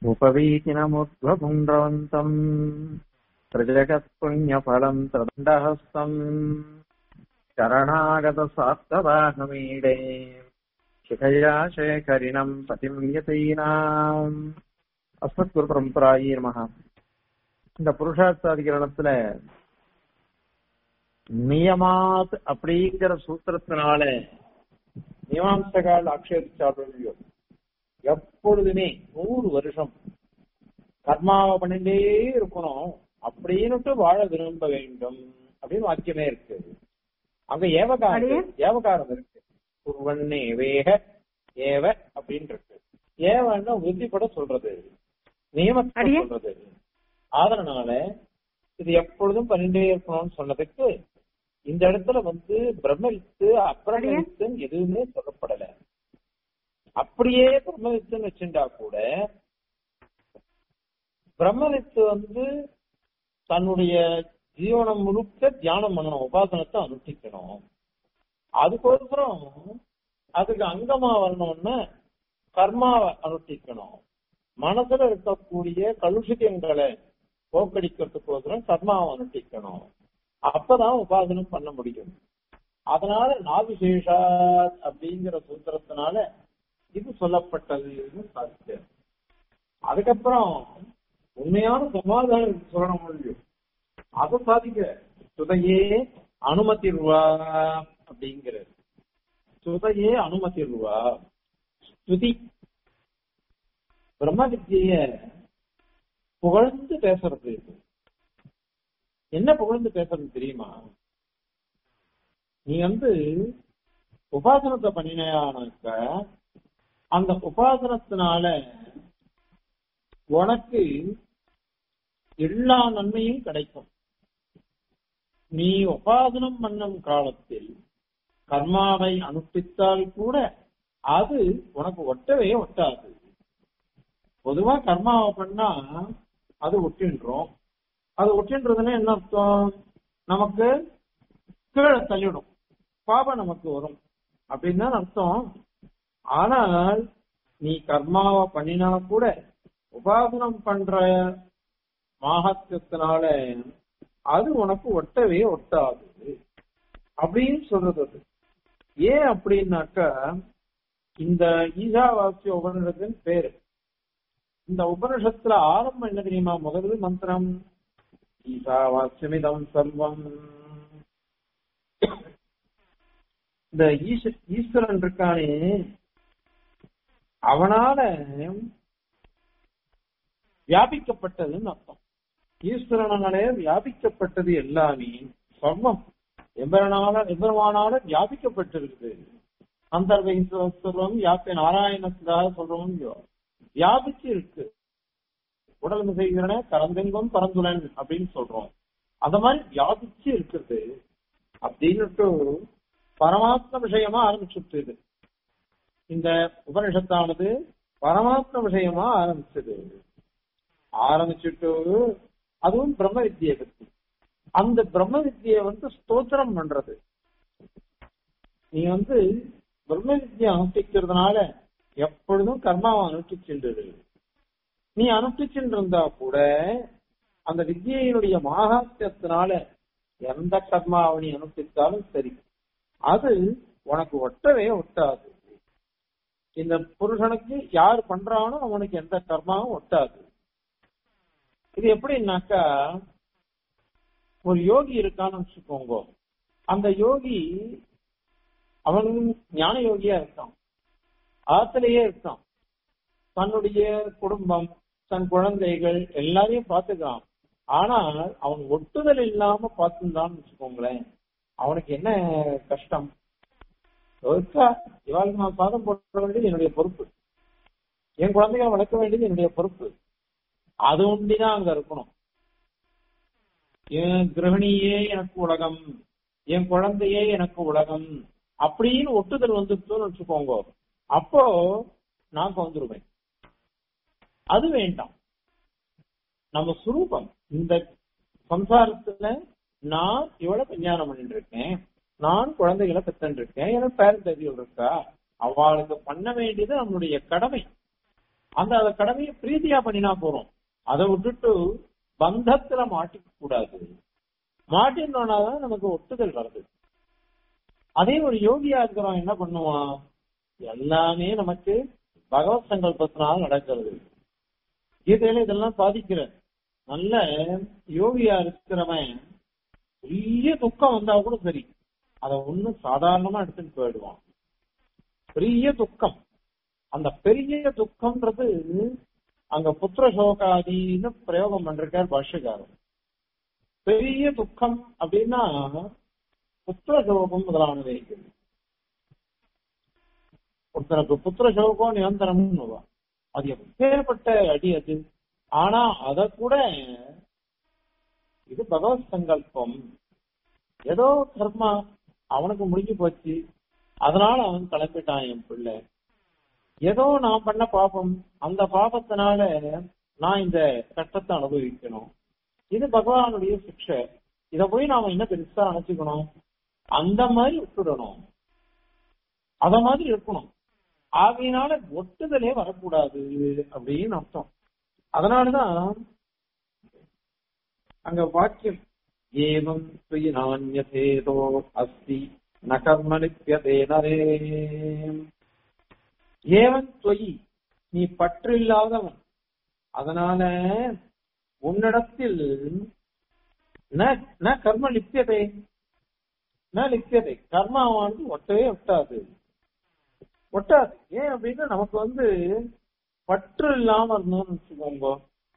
उपवीतिनमुद्वपुण्ड्रवन्तम् त्रिजगत्पुण्यफलम् त्रिदण्डहस्तम् शरणागतसात्तवाहमीडे शिखया शेखरिणम् पतिम् यतीनाम् அஸ்மத்குரு பரம்பராயி நமக இந்த புருஷார்த்தாதிகரணத்துல நியமாத் அப்படிங்கிற சூத்திரத்தினால மீமாம்சகால் ஆட்சேபிச்சார்களோ எப்பொழுதுமே நூறு வருஷம் கர்மாவை பண்ணிட்டே இருக்கணும் அப்படின்னுட்டு வாழ விரும்ப வேண்டும் அப்படின்னு வாக்கியமே இருக்கு அங்க ஏவகாரம் ஏவகாரம் இருக்கு குருவன் ஏவேக ஏவ அப்படின்னு இருக்கு ஏவன்னா உறுதிப்பட சொல்றது நியமத்தை சொல்றது அதனால இது எப்பொழுதும் பண்ணிட்டே இருக்கணும்னு சொன்னதுக்கு இந்த இடத்துல வந்து பிரம்மவித்து அப்பிரமவித்துன்னு எதுவுமே சொல்லப்படல அப்படியே பிரம்மவித்துன்னு வச்சுட்டா கூட பிரம்மவித்து வந்து தன்னுடைய ஜீவனம் முழுக்க தியானம் பண்ணணும் உபாசனத்தை அனுஷ்டிக்கணும் அதுக்கோசரம் அதுக்கு அங்கமா வரணும்னா கர்மாவை அனுஷ்டிக்கணும் மனசுல இருக்கக்கூடிய கலுஷியங்களை போக்கடிக்கிறதுக்கோசரம் கர்மாவை அனுஷ்டிக்கணும் அப்பதான் உபாசனம் பண்ண முடியும் அதனால நாவிசேஷா அப்படிங்கிற சூத்திரத்தினால இது சொல்லப்பட்டதுன்னு சாதிச்சு அதுக்கப்புறம் உண்மையான சமாதானம் சொல்ல முடியும் அதை சாதிக்க சுதையே அனுமதி ரூபா அப்படிங்கிறது சுதையே அனுமதி ரூபா ஸ்துதி பிரம்ம வித்திய புகழ்ந்து பேசுறது இது என்ன புகழ்ந்து பேசுறது தெரியுமா நீ வந்து உபாசனத்தை பண்ணினாக்க அந்த உபாசனத்தினால உனக்கு எல்லா நன்மையும் கிடைக்கும் நீ உபாசனம் பண்ணும் காலத்தில் கர்மாவை அனுஷ்டித்தால் கூட அது உனக்கு ஒட்டவே ஒட்டாது பொதுவா கர்மாவை பண்ணா அது ஒட்டின்றோம் அது ஒட்டின்றதுன்னா என்ன அர்த்தம் நமக்கு கீழே தள்ளிடும் பாபம் நமக்கு வரும் அப்படின்னு தான் அர்த்தம் ஆனால் நீ கர்மாவை பண்ணினா கூட உபாசனம் பண்ற மாகத்தியத்தினால அது உனக்கு ஒட்டவே ஒட்டாது அப்படின்னு சொல்றது அது ஏன் அப்படின்னாக்கா இந்த ஈசாவாசிய உபனிஷத்தின் பேரு இந்த உபனிஷத்துல ஆரம்பம் என்ன தெரியுமா முதல் மந்திரம் ஈசாவாசியமிதம் சர்வம் இந்த ஈஸ்வ ஈஸ்வரன் இருக்கானே அவனால வியாபிக்கப்பட்டதுன்னு அர்த்தம் ஈஸ்வரனாலே வியாபிக்கப்பட்டது எல்லாமே சர்வம் எம்பரனால எம்பெருமானால வியாபிக்கப்பட்டிருக்குது அந்தர்வம் யாப்பை நாராயணத்துக்காக சொல்றோம் வியாபிச்சு இருக்கு உடல் மிசைகிறன கரந்தெங்கும் பரந்துலன் அப்படின்னு சொல்றோம் அந்த மாதிரி வியாபிச்சு இருக்குது அப்படின்னுட்டு பரமாத்ம விஷயமா ஆரம்பிச்சுட்டு இது இந்த உபனிஷத்தானது பரமாத்ம விஷயமா ஆரம்பிச்சது ஆரம்பிச்சுட்டு அதுவும் பிரம்ம வித்தியை பத்தி அந்த பிரம்ம வித்தியை வந்து ஸ்தோத்திரம் பண்றது நீ வந்து பிரம்ம வித்தியை அனுஷ்டிக்கிறதுனால எப்பொழுதும் கர்மாவை அனுஷ்டிச்சுன்றது நீ அனுஷ்டிச்சுட்டு இருந்தா கூட அந்த வித்தியினுடைய மாகாத்தியத்தினால எந்த கர்மாவை நீ அனுஷ்டித்தாலும் சரி அது உனக்கு ஒட்டவே ஒட்டாது இந்த புருஷனுக்கு யார் பண்றானோ அவனுக்கு எந்த கர்மாவும் ஒட்டாது இது எப்படின்னாக்கா ஒரு யோகி இருக்கான்னு வச்சுக்கோங்க அந்த யோகி அவன் ஞான யோகியா இருக்கான் ஆத்திலேயே இருக்கான் தன்னுடைய குடும்பம் தன் குழந்தைகள் எல்லாரையும் பார்த்துக்கிறான் ஆனால் அவன் ஒட்டுதல் இல்லாம பார்த்துருந்தான்னு வச்சுக்கோங்களேன் அவனுக்கு என்ன கஷ்டம் இவாளுக்கு நான் சாதம் போட வேண்டியது என்னுடைய பொறுப்பு என் குழந்தைகளை வளர்க்க வேண்டியது என்னுடைய பொறுப்பு அது ஒண்டிதான் அங்க இருக்கணும் என் கிரகணியே எனக்கு உலகம் என் குழந்தையே எனக்கு உலகம் அப்படின்னு ஒட்டுதல் வந்துருச்சுன்னு வச்சுக்கோங்க அப்போ நான் வந்துருவேன் அது வேண்டாம் நம்ம சுரூபம் இந்த சம்சாரத்துல நான் இவளை கல்யாணம் பண்ணிட்டு இருக்கேன் நான் குழந்தைகளை பெத்தன் இருக்கேன் எனக்கு பேரன் தேதிகள் இருக்கா அவளுக்கு பண்ண வேண்டியது நம்மளுடைய கடமை அந்த அத கடமையை பிரீதியா பண்ணினா போறோம் அதை விட்டுட்டு பந்தத்துல மாட்டிக்க கூடாது மாட்டினோம்னாதான் நமக்கு ஒட்டுதல் வருது அதே ஒரு யோகியா இருக்கிறவன் என்ன பண்ணுவான் எல்லாமே நமக்கு பகவத் சங்கல்பத்தினால் நடக்கிறது கீதையில இதெல்லாம் சாதிக்கிற நல்ல யோகியா இருக்கிறவன் பெரிய துக்கம் வந்தா கூட சரி அதை ஒண்ணும் சாதாரணமா எடுத்துட்டு போயிடுவான் பெரிய துக்கம் அந்த பெரிய துக்கம்ன்றது அங்க புத்திர சோகாதின்னு பிரயோகம் பண்றார் பாஷ்யக்காரர் பெரிய துக்கம் அப்படின்னா புத்திர சோகம் முதலானவை ஒருத்தனுக்கு புத்திர சோகம் நிரந்தரம்னு அது எப்பேற்பட்ட அடி அது ஆனா அத கூட இது பகவத் சங்கல்பம் ஏதோ கர்மா அவனுக்கு முடிஞ்சு போச்சு அதனால அவன் கிளம்பிட்டான் என் பிள்ளை ஏதோ நான் பண்ண பாபம் அந்த பாபத்தினால நான் இந்த கஷ்டத்தை அனுபவிக்கணும் இது பகவானுடைய சிக்ஷை இத போய் நாம என்ன பெருசா நினைச்சுக்கணும் அந்த மாதிரி விட்டுடணும் அத மாதிரி இருக்கணும் ஆகையினால ஒட்டுதலே வரக்கூடாது அப்படின்னு அர்த்தம் அதனாலதான் அங்க வாக்கியம் ஏவம் துயி நானியதேதோ அஸ்தி ந கர்ம நித்தியதே நரே ஏவன் தொயி நீ பற்று இல்லாதவன் அதனால உன்னிடத்தில் ந கர்ம லிப்யதே ந லிப்யதே கர்மாவானது ஒட்டவே ஒட்டாது ஒட்டாது ஏன் அப்படின்னா நமக்கு வந்து பற்று இல்லாம இருந்தோம்னு வச்சுக்கோங்க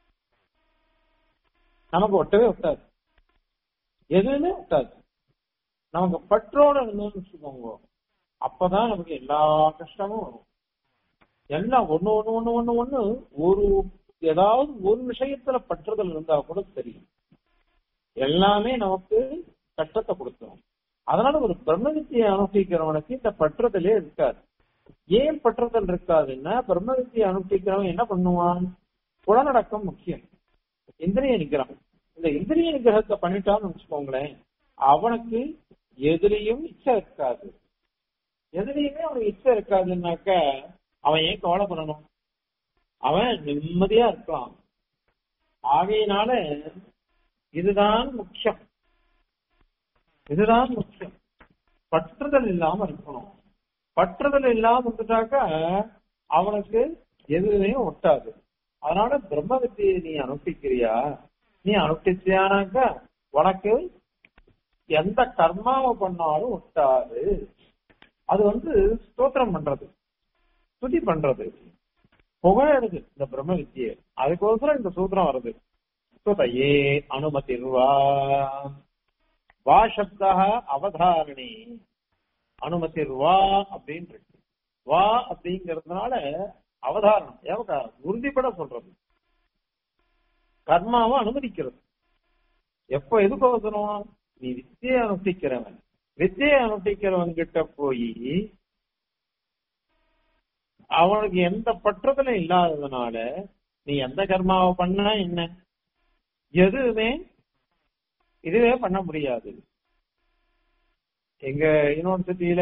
நமக்கு ஒட்டவே ஒட்டாது எதுவுமே ஒட்டாது நமக்கு பற்றோட இருந்தோம்னு வச்சுக்கோங்க அப்பதான் நமக்கு எல்லா கஷ்டமும் வரும் எல்லாம் ஒண்ணு ஒண்ணு ஒண்ணு ஒண்ணு ஒண்ணு ஒரு ஏதாவது ஒரு விஷயத்துல பற்றுதல் இருந்தா கூட சரி எல்லாமே நமக்கு கஷ்டத்தை கொடுத்துரும் அதனால ஒரு பிரம்மவித்தியை அனுஷ்டிக்கிறவனுக்கு இந்த பற்றுதலே இருக்காது ஏன் பற்றுதல் இருக்காதுன்னா பிரம்மவித்தியை அனுஷ்டிக்கிறவன் என்ன பண்ணுவான் புலநடக்கம் முக்கியம் இந்திரிய நிகிரம் இந்த இந்திரிய நிகிரகத்தை பண்ணிட்டான்னு வச்சுக்கோங்களேன் அவனுக்கு எதிலையும் இச்சை இருக்காது எதிலையுமே அவனுக்கு இச்சை இருக்காதுன்னாக்க அவன் ஏன் கவலை பண்ணணும் அவன் நிம்மதியா இருக்கலாம் ஆகையினால இதுதான் முக்கியம் இதுதான் முக்கியம் பற்றுதல் இல்லாம இருக்கணும் பற்றுதல் இல்லாம இருந்துட்டாக்கா அவனுக்கு எதுவுமே ஒட்டாது அதனால பிரம்ம வித்தியை நீ அனுஷ்டிக்கிறியா நீ அனுஷ்டிச்சியானாக்கா உனக்கு எந்த கர்மாவை பண்ணாலும் ஒட்டாது அது வந்து ஸ்தோத்திரம் பண்றது துதி பண்றது புகழடுது இந்த பிரம்ம வித்தியை அதுக்கோசரம் இந்த சூத்திரம் வருது சுதையே அனுமதிர்வா வா சப்தா அவதாரணி அனுமதிர்வா அப்படின்னு இருக்கு வா அப்படிங்கறதுனால அவதாரணம் ஏவகாரம் உறுதிப்பட சொல்றது கர்மாவை அனுமதிக்கிறது எப்ப எதுக்கு அவசரம் நீ வித்தியை அனுஷ்டிக்கிறவன் வித்தியை அனுஷ்டிக்கிறவன் கிட்ட போய் அவனுக்கு எந்த பற்றத்திலும் இல்லாததுனால நீ எந்த கர்மாவை பண்ணா என்ன எதுவுமே இதுவே பண்ண முடியாது எங்க யூனிவர்சிட்டியில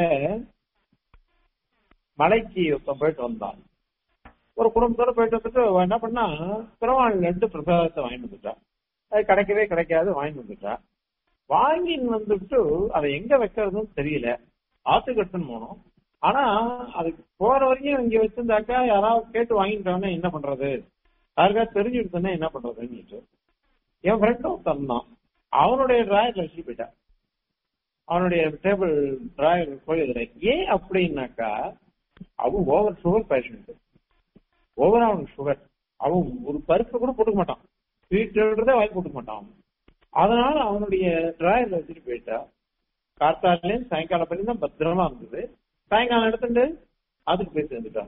மலைக்கு ஒருத்தன் போயிட்டு வந்தான் ஒரு குடும்பத்தோட போயிட்டு வந்துட்டு அவன் என்ன பண்ணா திருவாள் லட்டு பிரசாதத்தை வாங்கிட்டு வந்துட்டா அது கிடைக்கவே கிடைக்காது வாங்கிட்டு வந்துட்டா வாங்கின்னு வந்துட்டு அதை எங்க வைக்கிறதுன்னு தெரியல ஆத்துக்கட்டுன்னு போனோம் ஆனா அது போற வரைக்கும் இங்க வச்சிருந்தாக்கா யாராவது கேட்டு வாங்கிட்டாங்கன்னா என்ன பண்றது யாருக்காவது தெரிஞ்சுடுச்சுன்னா என்ன பண்றதுன்னு என் ஃப்ரெண்ட் ஒருத்தன் தான் அவனுடைய டிராயர்ல வச்சுட்டு போயிட்டான் அவனுடைய டேபிள் டிராயர் போய் ஏன் அப்படின்னாக்கா அவன் ஓவர் சுகர் பேஷண்ட் ஓவர் அவனுக்கு சுகர் அவன் ஒரு பருப்பு கூட போட்டுக்க மாட்டான் ஸ்வீட்ன்றதே வாங்கி போட்டுக்க மாட்டான் அவன் அதனால அவனுடைய டிராயர்ல வச்சுட்டு போயிட்டா கார்த்தாலேயும் சாயங்காலம் பண்ணி தான் பத்திரமா இருந்தது சாயங்காலம் எடுத்துட்டு அதுக்கு போய் சேர்ந்துட்டான்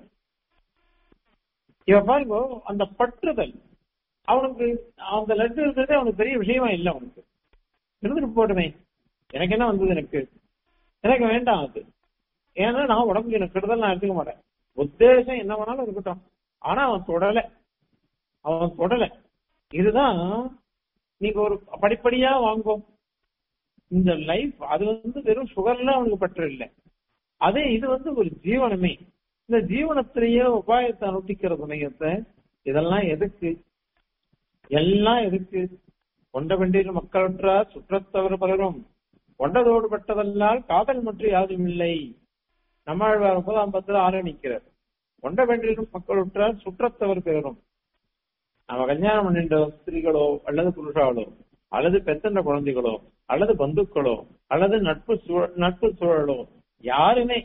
இவன் பாருங்க அந்த பற்றுதல் அவனுக்கு அந்த லட்டு இருக்கிறதே அவனுக்கு பெரிய விஷயமா இல்லை அவனுக்கு இருந்துட்டு போட்டுமே எனக்கு என்ன வந்தது எனக்கு எனக்கு வேண்டாம் அது ஏன்னா நான் உடம்புக்கு எனக்கு கெடுதல் நான் எடுத்துக்க மாட்டேன் உத்தேசம் என்ன வேணாலும் இருக்கட்டும் ஆனா அவன் தொடல அவன் தொடல இதுதான் நீங்க ஒரு படிப்படியா வாங்கும் இந்த லைஃப் அது வந்து வெறும் சுகர்ல அவனுக்கு பற்று இல்லை அதே இது வந்து ஒரு ஜீவனமே இந்த ஜீவனத்திலேயே உபாயத்தை அனுஷ்டிக்கிற சமயத்தை இதெல்லாம் எதுக்கு எல்லாம் எதுக்கு கொண்ட வெண்டியில் மக்களற்றார் சுற்றத்தவர் பலரும் கொண்டதோடு பட்டதல்லால் காதல் மற்றும் யாரும் இல்லை நம்மாழ்வார் ஒன்பதாம் பத்துல ஆரம்பிக்கிறார் கொண்ட வென்றிலும் மக்களுற்றார் சுற்றத்தவர் பெயரும் நம்ம கல்யாணம் பண்ணின்ற ஸ்திரீகளோ அல்லது புருஷாவளோ அல்லது பெத்தண்ட குழந்தைகளோ அல்லது பந்துக்களோ அல்லது நட்பு சூழ- நட்பு சூழலோ யாருமே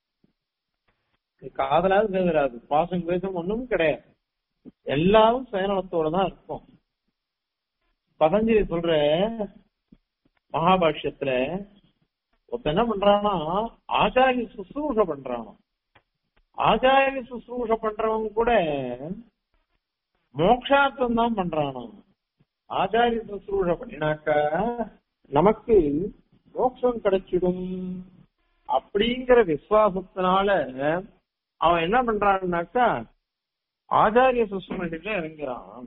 காதலாவது பேசுறாது பாசம் பேசும் ஒண்ணும் கிடையாது எல்லாரும் சுயநலத்தோட தான் இருக்கும் பதஞ்சலி சொல்ற மகாபாஷ்யத்துல ஒருத்தன் என்ன பண்றான்னா ஆச்சாரிய சுசூஷ பண்றானோ ஆச்சாரிய சுசூஷ பண்றவங்க கூட மோக்ஷார்த்தம் தான் பண்றானோ ஆச்சாரிய சுசூஷ பண்ணினாக்கா நமக்கு மோட்சம் கிடைச்சிடும் அப்படிங்கிற விசுவாசத்தினால அவன் என்ன பண்றான்னாக்கா ஆச்சாரிய சுசுமணில இறங்குறான்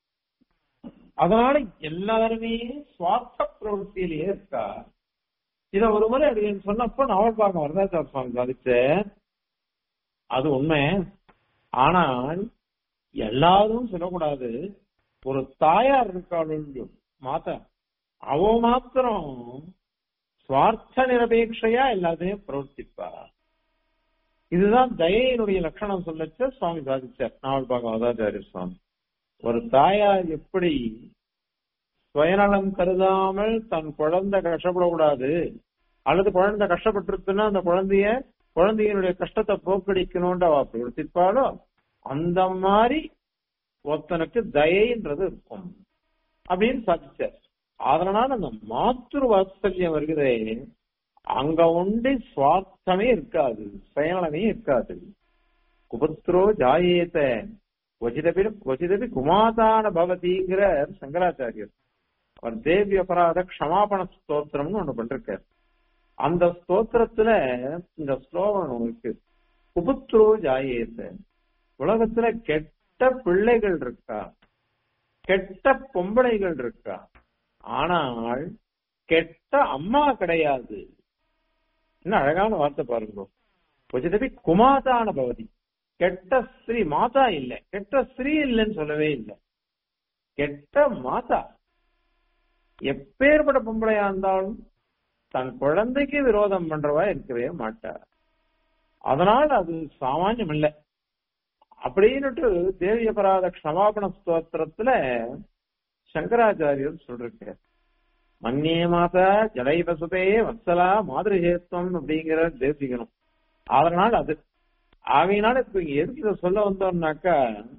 அதனால எல்லாருமே சுவார்த்த பிரவൃத்தியிலேயே இருக்கா இத ஒரு முறை அது சொன்னப்போ நவல்பாக்கம் வரதாச்சார சுவாமி சாதிச்ச அது உண்மை ஆனால் எல்லாரும் சொல்லக்கூடாது ஒரு தாயார் இருக்காள் மாதா அவ மாத்திரம் சுவார்த்த நிரபேட்சையா எல்லாத்தையும் பிரவர்த்திப்பா இதுதான் தயையினுடைய லட்சணம் சொல்லச்ச சுவாமி சாதிச்சார் நாவல்பாக்கம் வரதாச்சாரிய சுவாமி ஒரு தாயார் எப்படி சுயநலம் கருதாமல் தன் குழந்தை கஷ்டப்படக்கூடாது அல்லது குழந்தை கஷ்டப்பட்டுருச்சுன்னா அந்த குழந்தைய குழந்தையினுடைய கஷ்டத்தை போக்கடிக்கணும்ன்ற அவ பிரவர்த்திப்பாளோ அந்த மாதிரி ஒருத்தனுக்கு தயைன்றது இருக்கும் அப்படின்னு சாதிச்சார் அதனால அந்த மாத்திரு வாத்சல்யம் வருகிறதே அங்க உண்டு சுவார்த்தமே இருக்காது சுயநலமே இருக்காது குபுத்ரோ ஜாயேத கொச்சிதபி கொச்சிதபி குமாதான பவதிங்கிற சங்கராச்சாரியர் அவர் தேவி அபராத க்ஷமாபண ஸ்தோத்திரம்னு ஒண்ணு பண்ணிருக்கார் அந்த ஸ்தோத்திரத்துல இந்த ஸ்லோகம் இருக்கு குபுத்ரோ ஜாயேத உலகத்துல கெட்ட பிள்ளைகள் இருக்கா கெட்ட பொம்பளைகள் இருக்கா ஆனால் கெட்ட அம்மா கிடையாது என்ன அழகான வார்த்தை பாருங்க கொச்சிதபி குமாதான பவதி கெட்ட ஸ்ரீ மாதா இல்ல கெட்ட ஸ்ரீ இல்லைன்னு சொல்லவே இல்லை கெட்ட மாதா எப்பேற்பட்ட பொம்பளையா இருந்தாலும் தன் குழந்தைக்கு விரோதம் பண்றவா இருக்கவே மாட்டார் அதனால அது சாமானியம் இல்லை அப்படின்னுட்டு தேவி அபராத க்ஷமாபண ஸ்தோத்திரத்துல சங்கராச்சாரியர் சொல்றார் மன்னியே மாதா ஜடைபசுதே வத்சலா மாதிரிஹேத்துவம் அப்படிங்கிற தேசிக்கணும் அதனால அது ஆகையினால இப்ப இங்க எதுக்கு இதை சொல்ல வந்தோம்னாக்கா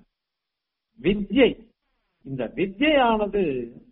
வித்யை இந்த வித்யானது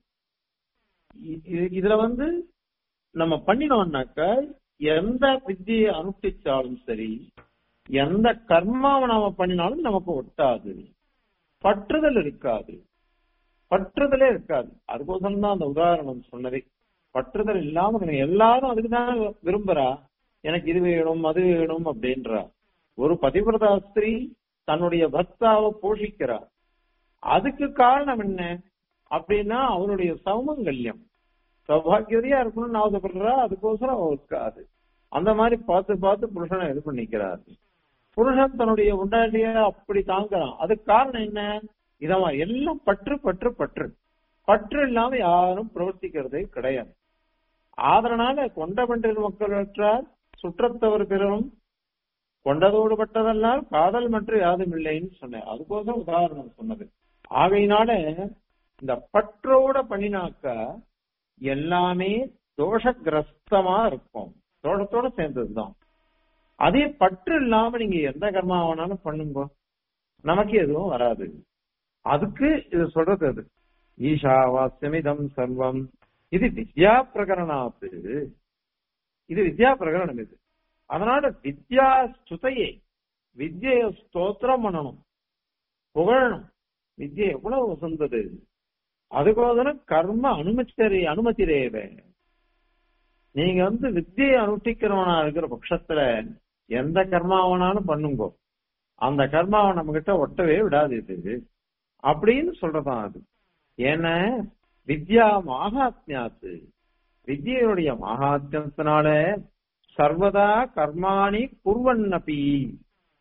இதுல வந்து நம்ம பண்ணினோம்னாக்கா எந்த வித்தியை அனுஷ்டிச்சாலும் சரி எந்த கர்மாவை நாம பண்ணினாலும் நமக்கு ஒட்டாது பற்றுதல் இருக்காது பற்றுதலே இருக்காது அதுக்கோசரம் தான் அந்த உதாரணம் சொன்னதே பற்றுதல் இல்லாம இருக்கணும். எல்லாரும் அதுக்குதான் விரும்புறா எனக்கு இது வேணும் அது வேணும் அப்படின்றா ஒரு பதிவிரதா ஸ்திரீ தன்னுடைய பக்தாவை போஷிக்கிறா அதுக்கு காரணம் என்ன அப்படின்னா அவருடைய சௌமங்கல்யம் சௌபாகியதையா இருக்கணும்னு ஆசைப்படுறா அதுக்கோசரம் அவ இருக்காது அந்த மாதிரி பார்த்து பார்த்து புருஷனை இது பண்ணிக்கிறார் புருஷன் தன்னுடைய உண்டாட்டிய அப்படி தாங்குறான் அதுக்கு காரணம் என்ன இத மாதிரி எல்லாம் பற்று பற்று பற்று பற்று இல்லாம யாரும் பிரவர்த்திக்கிறதே கிடையாது ஆதரனால கொண்ட பண்டில் மக்கள் வெற்றார் சுற்றத்தவர் பிறரும் கொண்டதோடு பட்டதெல்லாம் காதல் மற்றும் யாதும் இல்லைன்னு சொன்னேன் அதுக்கோசம் உதாரணம் சொன்னது ஆகையினால இந்த பற்றோட பண்ணினாக்க எல்லாமே தோஷகிரஸ்தமா இருக்கும் தோஷத்தோட சேர்ந்ததுதான் அதே பற்று இல்லாம நீங்க எந்த கர்மா வேணாலும் பண்ணுங்க நமக்கு எதுவும் வராது அதுக்கு இது சொல்றது அது ஈஷாவாஸ்யமிதம் சர்வம் இது வித்யா பிரகரணாத்து இது வித்யா பிரகரணம் இது அதனால வித்யா ஸ்துதையை வித்ய ஸ்தோத்திரம் பண்ணணும் புகழணும் வித்யை எவ்வளவு வசந்தது அதுக்கோதரம் கர்ம அனுமதி அனுமதி ரேவே நீங்க வந்து வித்தியை அனுஷ்டிக்கிறவனா இருக்கிற பட்சத்துல எந்த கர்மாவனாலும் பண்ணுங்கோ அந்த கர்மாவை நம்ம கிட்ட ஒட்டவே விடாது இது அப்படின்னு சொல்றதான் அது ஏன்னா வித்யா மகாத்மியாத்து வித்யனுடைய மகாத்மியத்தினால சர்வதா கர்மாணி குர்வன்னபி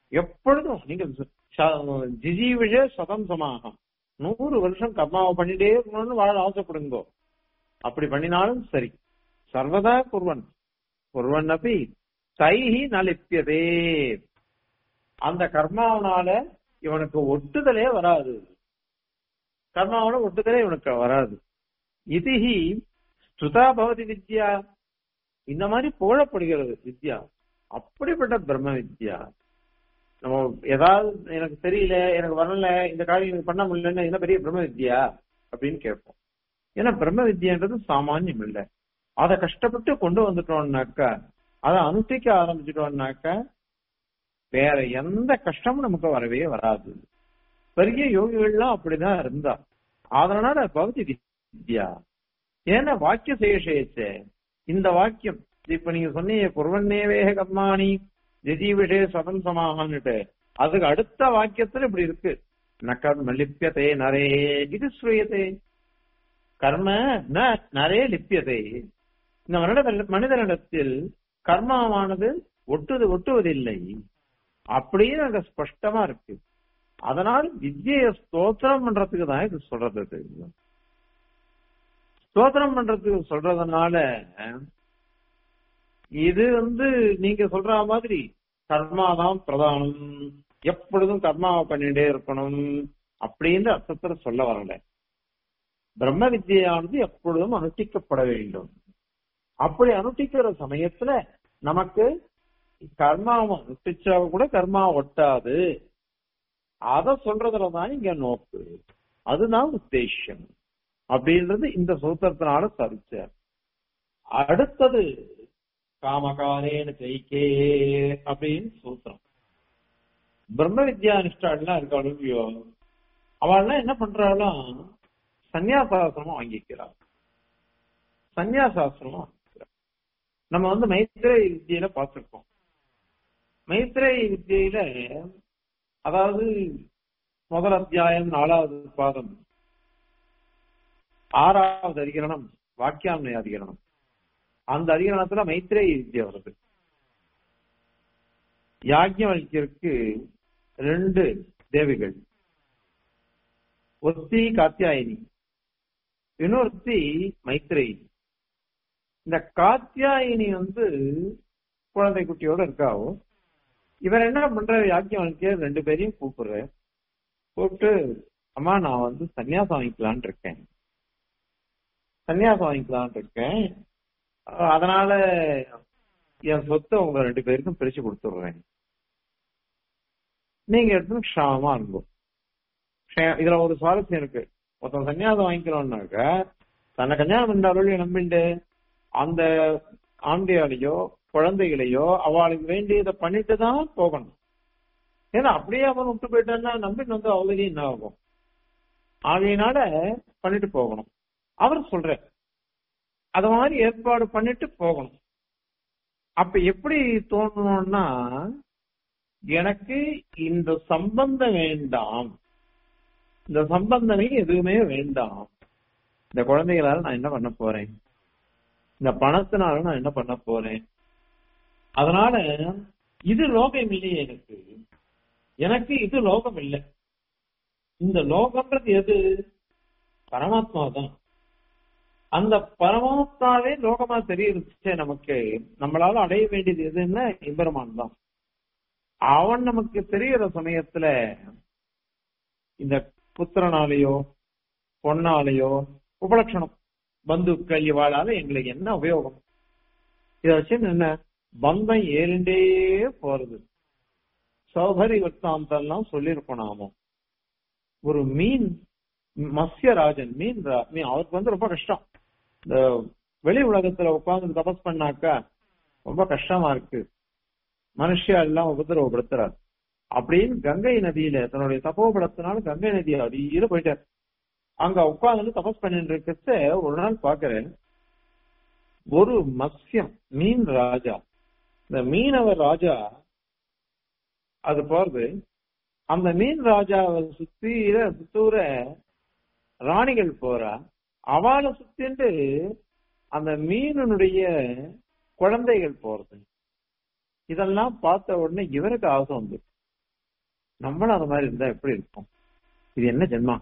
எப்பொழுதும் நீங்க ஜிஜீவிஷ சதம் சமாகம் நூறு வருஷம் கர்மாவை பண்ணிட்டே இருக்கணும்னு வாழ ஆசைப்படுங்கோ அப்படி பண்ணினாலும் சரி சர்வதா குர்வன் குர்வன் அப்படி தைஹி நலிப்பியதே அந்த கர்மாவனால இவனுக்கு ஒட்டுதலே வராது கர்மாவோட ஒட்டுதலே இவனுக்கு வராது இதுஹி ஸ்ருதா பவதி வித்யா இந்த மாதிரி புகழப்படுகிறது வித்யா அப்படிப்பட்ட பிரம்ம வித்யா நம்ம ஏதாவது எனக்கு தெரியல எனக்கு வரல இந்த காரியம் எனக்கு பண்ண முடியலன்னு என்ன பெரிய பிரம்ம வித்யா அப்படின்னு கேட்போம் ஏன்னா பிரம்ம வித்யான்றது சாமானியம் இல்லை அதை கஷ்டப்பட்டு கொண்டு வந்துட்டோம்னாக்கா அதை அனுஷ்டிக்க ஆரம்பிச்சிட்டோம்னாக்கா வேற எந்த கஷ்டமும் நமக்கு வரவே வராது பெரிய யோகிகள்லாம் அப்படிதான் இருந்தா அதனால பௌதி வித்யா ஏன்னா வாக்கிய சேஷேச்ச இந்த வாக்கியம் இப்ப நீங்க சொன்னீங்க குர்வன்னேவேக கர்மாணி ஜெஜீவிடே சதம் சமாகன்னுட்டு அதுக்கு அடுத்த வாக்கியத்துல இப்படி இருக்கு நகர்ம லிப்பியதே நரே இது ஸ்ரூயதே கர்ம ந நரே லிப்பியதே இந்த மனித மனிதனிடத்தில் கர்மாவானது ஒட்டுது ஒட்டுவதில்லை அப்படின்னு அங்க ஸ்பஷ்டமா இருக்கு அதனால் வித்ய ஸ்தோத்திரம் பண்றதுக்கு தான் இது சொல்றது ஸ்தோத்திரம் பண்றதுக்கு சொல்றதுனால இது வந்து நீங்க சொல்ற மாதிரி கர்மாதான் பிரதானம் எப்பொழுதும் கர்மாவை பண்ணிட்டே இருக்கணும் அப்படின்ற அர்த்தத்துல சொல்ல வரல பிரம்ம வித்யானது எப்பொழுதும் அனுஷ்டிக்கப்பட வேண்டும் அப்படி அனுஷ்டிக்கிற சமயத்துல நமக்கு கர்மாவை அனுஷ்டிச்சா கூட கர்மா ஒட்டாது அத சொல்றதுலதான் இங்க நோக்கு அதுதான் உத்தேசம் அப்படின்றது இந்த சூத்திரத்தினால சரிச்சார் அடுத்தது காமகாரேன ஜெயிக்கே அப்படின்னு சூத்திரம் பிரம்ம வித்யா நிஷ்டாலாம் இருக்காளுவியோ அவள்லாம் என்ன பண்றாளாம் சன்னியாசாசிரமம் வாங்கிக்கிறாள் சன்னியாசாசிரமம் வாங்கிக்கிறாள் நம்ம வந்து மைத்திரை வித்தியில பார்த்திருக்கோம் மைத்திரை வித்தியில அதாவது முதல் அத்தியாயம் நாலாவது பாதம் ஆறாவது அதிகரணம் வாக்கியாண்மை அதிகரணம் அந்த அதிகரணத்துல மைத்ரேய வித்யா வருது யாஜ்யவல்யருக்கு ரெண்டு தேவிகள் ஒருத்தி காத்தியாயினி இன்னொருத்தி மைத்ரேயி இந்த காத்தியாயினி வந்து குழந்தை குட்டியோட இருக்காவோ இவர் என்ன பண்ற யாக்கியவனுக்கு ரெண்டு பேரையும் கூப்பிடுற கூப்பிட்டு அம்மா நான் வந்து சன்னியாசம் வாங்கிக்கலான் இருக்கேன் சன்னியாசம் வாங்கிக்கலான் இருக்கேன் அதனால என் சொத்தை உங்க ரெண்டு பேருக்கும் பிரிச்சு கொடுத்துடுறேன் நீங்க எடுத்து க்ஷாமமா இருக்கும் இதுல ஒரு சுவாரஸ்யம் இருக்கு ஒருத்தன் சன்னியாசம் வாங்கிக்கிறோம்னாக்க தன்னை கல்யாணம் பண்ணாலும் நம்பிண்டு அந்த ஆண்டையாலேயோ குழந்தைகளையோ அவளுக்கு வேண்டியதை பண்ணிட்டு தான் போகணும் ஏன்னா அப்படியே அவன் விட்டு போயிட்டான்னா நம்பிட்டு வந்து அவ்வளவு என்ன ஆகும் ஆகையினால பண்ணிட்டு போகணும் அவர் சொல்ற அத மாதிரி ஏற்பாடு பண்ணிட்டு போகணும் அப்ப எப்படி தோணணும்னா எனக்கு இந்த சம்பந்தம் வேண்டாம் இந்த சம்பந்தமே எதுவுமே வேண்டாம் இந்த குழந்தைகளால நான் என்ன பண்ண போறேன் இந்த பணத்தினால நான் என்ன பண்ண போறேன் அதனால இது லோகம் இல்லையே எனக்கு எனக்கு இது லோகம் இல்லை இந்த லோகம்ன்றது எது பரமாத்மா தான் அந்த பரமாத்மாவே லோகமா தெரியுது நமக்கு நம்மளால அடைய வேண்டியது எதுன்னா எம்பெருமான் தான் அவன் நமக்கு தெரிகிற சமயத்துல இந்த புத்திரனாலேயோ பொண்ணாலேயோ உபலட்சணம் பந்துக்கள் இவாளால எங்களுக்கு என்ன உபயோகம் இதை வச்சு என்ன பந்தம் ஏறிண்டே போறது சௌகரி வர்த்தாந்தெல்லாம் சொல்லியிருக்கோம் நாம ஒரு மீன் மத்யராஜன் மீன் மீன் அவருக்கு வந்து ரொம்ப கஷ்டம் இந்த வெளி உலகத்துல உட்கார்ந்து தபஸ் பண்ணாக்கா ரொம்ப கஷ்டமா இருக்கு மனுஷியா எல்லாம் உபதிரவப்படுத்துறாரு அப்படின்னு கங்கை நதியில தன்னுடைய தபோபலத்தினால கங்கை நதி அடியில போயிட்டார் அங்க உட்கார்ந்து தபஸ் பண்ணிட்டு இருக்கிறத ஒரு நாள் பாக்குறேன் ஒரு மத்யம் மீன் ராஜா இந்த மீனவர் ராஜா அது போறது அந்த மீன் ராஜாவை சுத்திர சுத்தூர ராணிகள் போறா அவளை சுத்திண்டு அந்த மீனுடைய குழந்தைகள் போறது இதெல்லாம் பார்த்த உடனே இவருக்கு ஆசை வந்து நம்மளும் அது மாதிரி இருந்தா எப்படி இருக்கும் இது என்ன ஜென்மா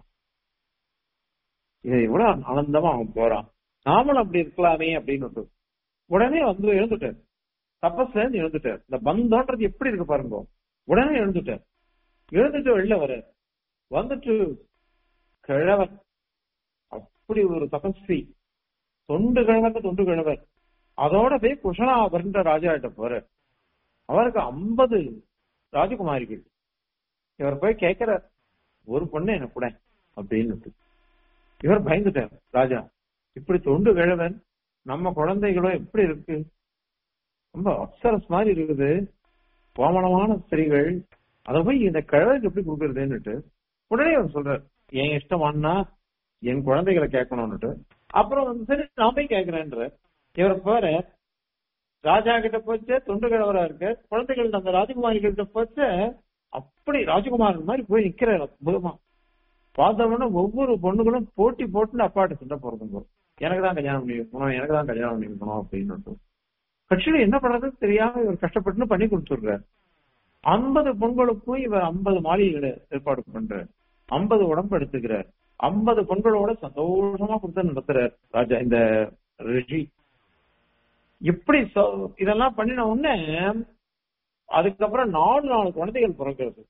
இது எவ்வளவு ஆனந்தமா அவன் போறான் நாமளும் அப்படி இருக்கலாமே அப்படின்னு உடனே வந்து எழுந்துட்டார் தப்பஸ்ல இருந்து எழுந்துட்டார் இந்த பந்தோன்றது எப்படி இருக்கு பாருங்க உடனே எழுந்துட்டார் எழுந்துட்டு வெளில வர வந்துட்டு கிழவர் அப்படி ஒரு தபஸ்வி தொண்டு கிழவர் தொண்டு கிழவர் அதோட போய் குஷனாபர்ன்ற ராஜா கிட்ட போற அவருக்கு ஐம்பது ராஜகுமாரிகள் இவர் போய் கேட்கிற ஒரு பொண்ணு எனக்கு கூட அப்படின்னு இவர் பயந்துட்டார் ராஜா இப்படி தொண்டு கிழவன் நம்ம குழந்தைகளும் எப்படி இருக்கு ரொம்ப அப்சரஸ் மாதிரி இருக்குது கோமணமான ஸ்திரீகள் அதை போய் இந்த கிழவருக்கு எப்படி கொடுக்கறதுன்னுட்டு உடனே அவர் சொல்றார் என் இஷ்டமானா என் குழந்தைகளை கேட்கணும்னுட்டு அப்புறம் வந்து சரி நான் போய் கேட்கிறேன்ற இவர் போற ராஜா கிட்ட போச்சு தொண்டு கிழவரா இருக்கு குழந்தைகள் அந்த ராஜகுமாரிகள் கிட்ட போச்சு அப்படி ராஜகுமாரன் மாதிரி போய் நிக்கிறார் அற்புதமா பார்த்தவொடனே ஒவ்வொரு பொண்ணுகளும் போட்டி போட்டுன்னு அப்பாட்ட சண்டை போறதுங்க எனக்கு தான் கல்யாணம் பண்ணி வைக்கணும் எனக்கு தான் கல்யாணம் பண்ணி வைக்கணும் அப்படின்னு கட்சியில என்ன பண்றதுன்னு தெரியாம இவர் கஷ்டப்பட்டு பண்ணி கொடுத்துடுறாரு ஐம்பது பொண்களுக்கும் இவர் ஐம்பது மாளிகைகளை ஏற்பாடு பண்றார் ஐம்பது உடம்பு எடுத்துக்கிறார் ஐம்பது பொண்களோட சந்தோஷமா கொடுத்து நடத்துறார் ராஜா இந்த ரிஷி இப்படி இதெல்லாம் பண்ணின உடனே அதுக்கப்புறம் நாலு நாலு குழந்தைகள் பிறக்கிறது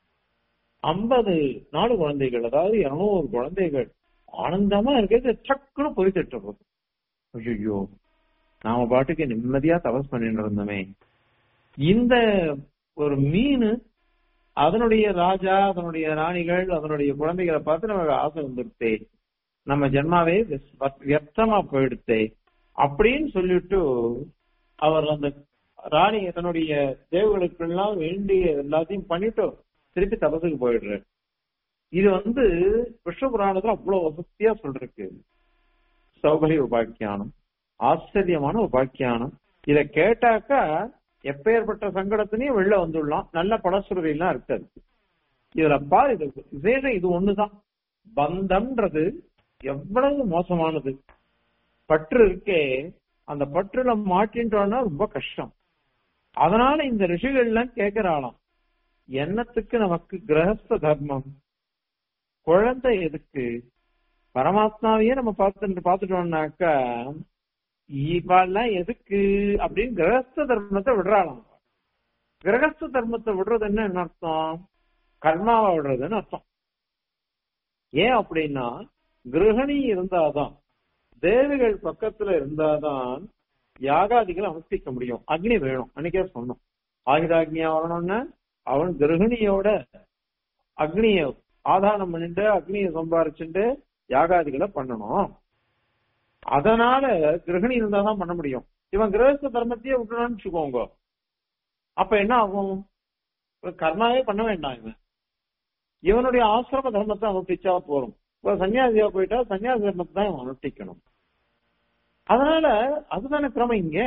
ஐம்பது நாலு குழந்தைகள் அதாவது இருநூறு குழந்தைகள் ஆனந்தமா இருக்கிறது சக்குன்னு பொறித்துட்டு போகுது ஐயோ நாம பாட்டுக்கு நிம்மதியா தபஸ் பண்ணிட்டு இருந்தோமே இந்த ஒரு மீன் அதனுடைய ராஜா அதனுடைய ராணிகள் அதனுடைய குழந்தைகளை பார்த்து நமக்கு ஆசை வந்துடுத்தே நம்ம ஜென்மாவே வியர்த்தமா போயிடுத்தே அப்படின்னு சொல்லிட்டு அவர் அந்த ராணி தன்னுடைய தேவர்களுக்கெல்லாம் வேண்டிய எல்லாத்தையும் பண்ணிட்டு திருப்பி தபசுக்கு போயிடுறாரு இது வந்து விஷ்ணு புராணத்துல அவ்வளவு வசதியா சொல்றதுக்கு சௌகரிய உபாக்கியானம் ஆச்சரியமான உபாக்கியானம் இத கேட்டாக்கா எப்பேற்பட்ட சங்கடத்திலையும் வெளில வந்துடலாம் நல்ல படசுரதியெல்லாம் இருக்காது இதுல பாரு இது விசேஷம் இது ஒண்ணுதான் பந்தம்ன்றது எவ்வளவு மோசமானது பற்று இருக்கே அந்த பற்றுல மாட்டின்றோம்னா ரொம்ப கஷ்டம் அதனால இந்த ரிஷிகள் எல்லாம் கேட்கிறாளாம் என்னத்துக்கு நமக்கு கிரகஸ்த தர்மம் குழந்தை எதுக்கு பரமாத்மாவையே நம்ம பார்த்துட்டு பார்த்துட்டோம்னாக்கா இவெல்லாம் எதுக்கு அப்படின்னு கிரகஸ்த தர்மத்தை விடுறாளாம் கிரகஸ்த தர்மத்தை விடுறது என்ன அர்த்தம் கர்மாவை விடுறதுன்னு அர்த்தம் ஏன் அப்படின்னா கிரகணி இருந்தாதான் தேவிகள் பக்கத்துல இருந்தாதான் யாகாதிகளை அனுஷ்டிக்க முடியும் அக்னி வேணும் அன்னைக்கே சொன்னோம் ஆயுதாக்னியா வரணும்னா அவன் கிரகணியோட அக்னிய ஆதானம் பண்ணிட்டு அக்னிய சம்பாரிச்சுட்டு யாகாதிகளை பண்ணணும் அதனால கிரகணி இருந்தாதான் பண்ண முடியும் இவன் கிரகஸ்த தர்மத்தையே விட்டுறான்னு வச்சுக்கோங்க அப்ப என்ன ஆகும் கர்மாவே பண்ண வேண்டாம் இவன் இவனுடைய ஆசிரம தர்மத்தை அனுஷ்டிச்சா போறோம் இப்ப சன்னியாசியா போயிட்டா சன்னியாசி தர்மத்தை தான் இவன் அனுஷ்டிக்கணும் அதனால அதுதானே கிரமம் இங்க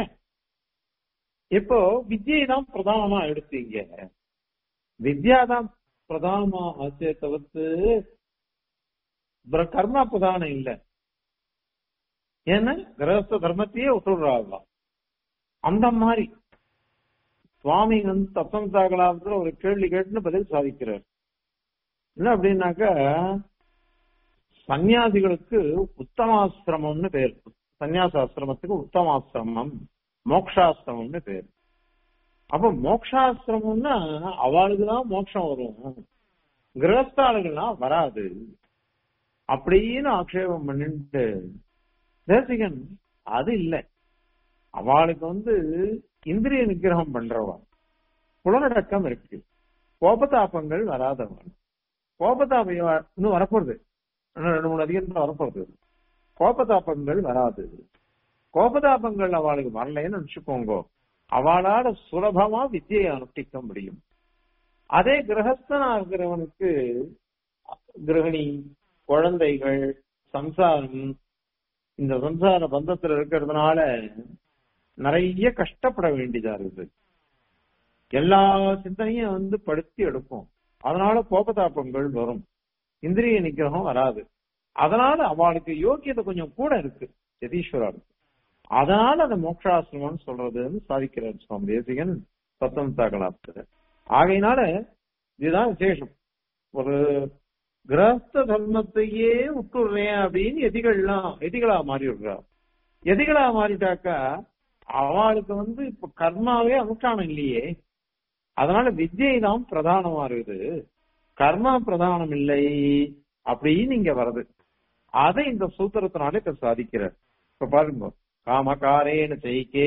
இப்போ வித்யை தான் பிரதானமா எடுத்தீங்க வித்யா தான் பிரதானமா ஆச்சே தவிர்த்து கர்மா பிரதானம் இல்ல ஏன்னா கிரகஸ்த தர்மத்தையே விட்டுடுறாங்க அந்த மாதிரி சுவாமி வந்து தப்பந்தாகலாத்துல ஒரு கேள்வி கேட்டுன்னு பதில் சாதிக்கிறார் என்ன அப்படின்னாக்கா சன்னியாசிகளுக்கு உத்தமாசிரமம்னு பேர் சன்னியாசாசிரமத்துக்கு உத்தமாசிரமம் மோக்ஷாசிரமம்னு பேர் அப்ப மோக்ஷாசிரமம்னா அவளுக்கு தான் மோட்சம் வரும் கிரகஸ்தாளுகள்லாம் வராது அப்படின்னு ஆக்ஷேபம் பண்ணிட்டு தேசிகன் அது இல்லை அவளுக்கு வந்து இந்திரிய நிகிரகம் பண்றவா புலனடக்கம் இருக்கு கோபதாபங்கள் வராதவன் கோபதாபம் இன்னும் வரப்போறது இன்னும் ரெண்டு மூணு அதிகம் வரப்போறது கோபதாபங்கள் வராது கோபதாபங்கள் அவளுக்கு வரலைன்னு நினைச்சுக்கோங்க அவளால சுலபமா வித்தியை அனுஷ்டிக்க முடியும் அதே கிரகஸ்தனா இருக்கிறவனுக்கு கிரகணி குழந்தைகள் சம்சாரம் இந்த சம்சார பந்தத்துல இருக்கிறதுனால நிறைய கஷ்டப்பட வேண்டியதா இருக்குது எல்லா சிந்தனையும் வந்து படுத்தி எடுக்கும் அதனால கோபதாபங்கள் வரும் இந்திரிய நிகிரகம் வராது அதனால அவளுக்கு யோக்கியத்தை கொஞ்சம் கூட இருக்கு யதீஸ்வராளுக்கு அதனால அந்த மோட்சாசிரமம்னு சொல்றதுன்னு சாதிக்கிறார் சுவாமி தேசிகன் சத்தம் தாக்கலாத்துல ஆகையினால இதுதான் விசேஷம் ஒரு கிரஸ்த தர்மத்தையே விட்டுடுறேன் அப்படின்னு எதிகள்லாம் எதிகளா மாறி விடுறா எதிகளா மாறிட்டாக்கா அவளுக்கு வந்து இப்ப கர்மாவே அனுஷ்டானம் இல்லையே அதனால வித்யை தான் பிரதானமா இருக்குது கர்மா பிரதானம் இல்லை அப்படின்னு இங்க வருது அதை இந்த சூத்திரத்தினால இப்ப சாதிக்கிறார் இப்ப பாருங்க காமகாரேன செய்கே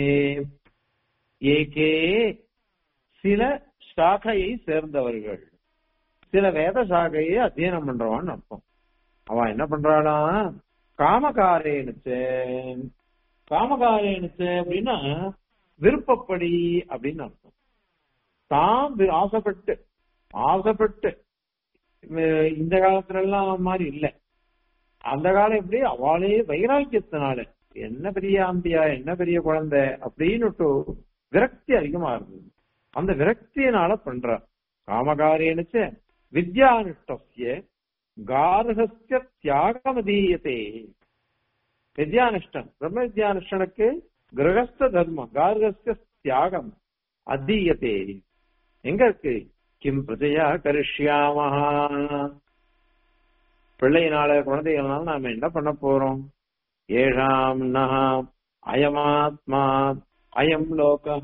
ஏகே சில சாகையை சேர்ந்தவர்கள் சில வேத சாகையை அத்தியனம் பண்றவான்னு அர்த்தம் அவன் என்ன பண்றானா காமகாரேனுச்சு காமகாரேனுச்சு அப்படின்னா விருப்பப்படி அப்படின்னு அர்த்தம் தான் வி- ஆசைப்பட்டு ஆசைப்பட்டு அஹ் இந்த காலத்துல எல்லாம் மாதிரி இல்ல அந்த காலம் எப்படி அவளே வைராக்கியத்தினால என்ன பெரிய ஆம்பியா என்ன பெரிய குழந்தை அப்படின்னு விரக்தி அதிகமா இருந்தது அந்த விரக்தியினால பண்ற காமகாரியனுச்சு வித்யானுஷ்டஸ்ய கார்கஸ்ய தியாகமதீயத்தே வித்யானுஷ்டன் பிரம்ம வித்யானுஷ்டனுக்கு கிரகஸ்த தர்மம் கார்கஸ்ய தியாகம் அதீயத்தே எங்க இருக்கு கிம் பிரஜையா கரிஷ்யாமஹா பிள்ளையினால குழந்தைகள்னால நாம என்ன பண்ண போறோம் ஏழாம் நகா அயமாத்மா அயம் லோக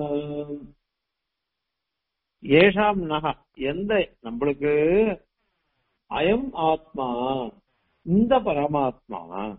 ஏஷாம் நகா எந்த நம்மளுக்கு அயம் ஆத்மா இந்த பரமாத்மா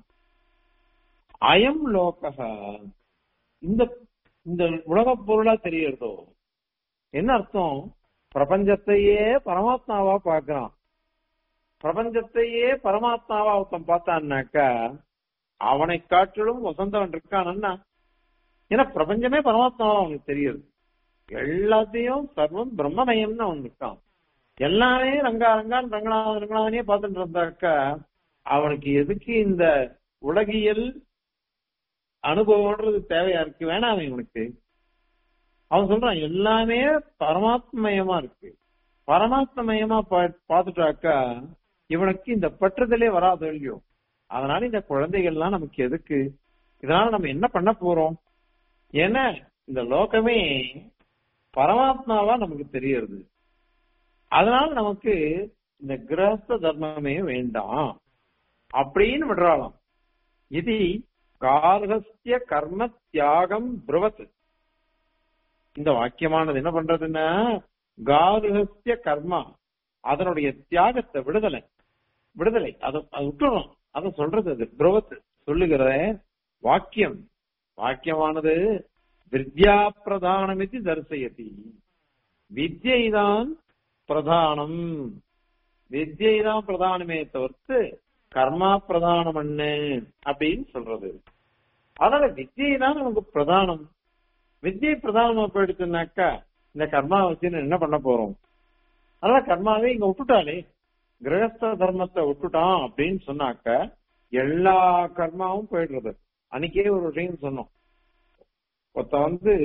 அயம் லோக இந்த இந்த உலகப் பொருளா தெரியறதோ என்ன அர்த்தம் பிரபஞ்சத்தையே பரமாத்மாவா பார்க்கறான் பிரபஞ்சத்தையே பரமாத்மாவா ஒருத்தன் பார்த்தான்னாக்கா அவனை காட்டிலும் வசந்தவன் இருக்கானா ஏன்னா பிரபஞ்சமே பரமாத்மாவா அவனுக்கு தெரியுது எல்லாத்தையும் சர்வம் பிரம்மமயம்னு அவன் இருக்கான் எல்லாமே ரங்கா ரங்கான் ரங்கநாதன் ரங்கநாதனே பார்த்துட்டு இருந்தாக்கா அவனுக்கு எதுக்கு இந்த உலகியல் அனுபவம்ன்றது தேவையா இருக்கு வேணாமே இவனுக்கு அவன் சொல்றான் எல்லாமே பரமாத்மயமா இருக்கு பரமாத்மயமா பா- பார்த்துட்டாக்கா இவனுக்கு இந்த பற்றுதலே வராது இல்லையோ அதனால இந்த குழந்தைகள்லாம் நமக்கு எதுக்கு இதனால நம்ம என்ன பண்ண போறோம் ஏன்னா இந்த லோகமே பரமாத்மாவா நமக்கு தெரியறது அதனால நமக்கு இந்த கிரகஸ்த தர்மமே வேண்டாம் அப்படின்னு விடுறாளாம் இது கார்கஸ்ய கர்ம தியாகம் புருவத் இந்த வாக்கியமானது என்ன பண்றதுன்னா கார்கஸ்ய கர்மா அதனுடைய தியாகத்தை விடுதலை விடுதலை அதை அது விட்டுறோம் அதை சொல்றது அது புருவத் சொல்லுகிற வாக்கியம் வாக்கியமானது வித்யா பிரதானம் இது தரிசயதி வித்யை தான் பிரதானம் வித்யை தான் பிரதானமே தவிர்த்து கர்மா பிரதானம் என்ன அப்படின்னு சொல்றது அதனால வித்யை தான் நமக்கு பிரதானம் வித்யை பிரதானமா போயிடுச்சுனாக்கா இந்த கர்மா வச்சு என்ன பண்ண போறோம் அதனால கர்மாவே இங்க விட்டுட்டாலே கிரகஸ்த தர்மத்தை விட்டுட்டான் அப்படின்னு சொன்னாக்க எல்லா கர்மாவும் போயிடுறது அன்னைக்கே ஒரு விஷயம் சொன்னோம் ஒருத்த வந்து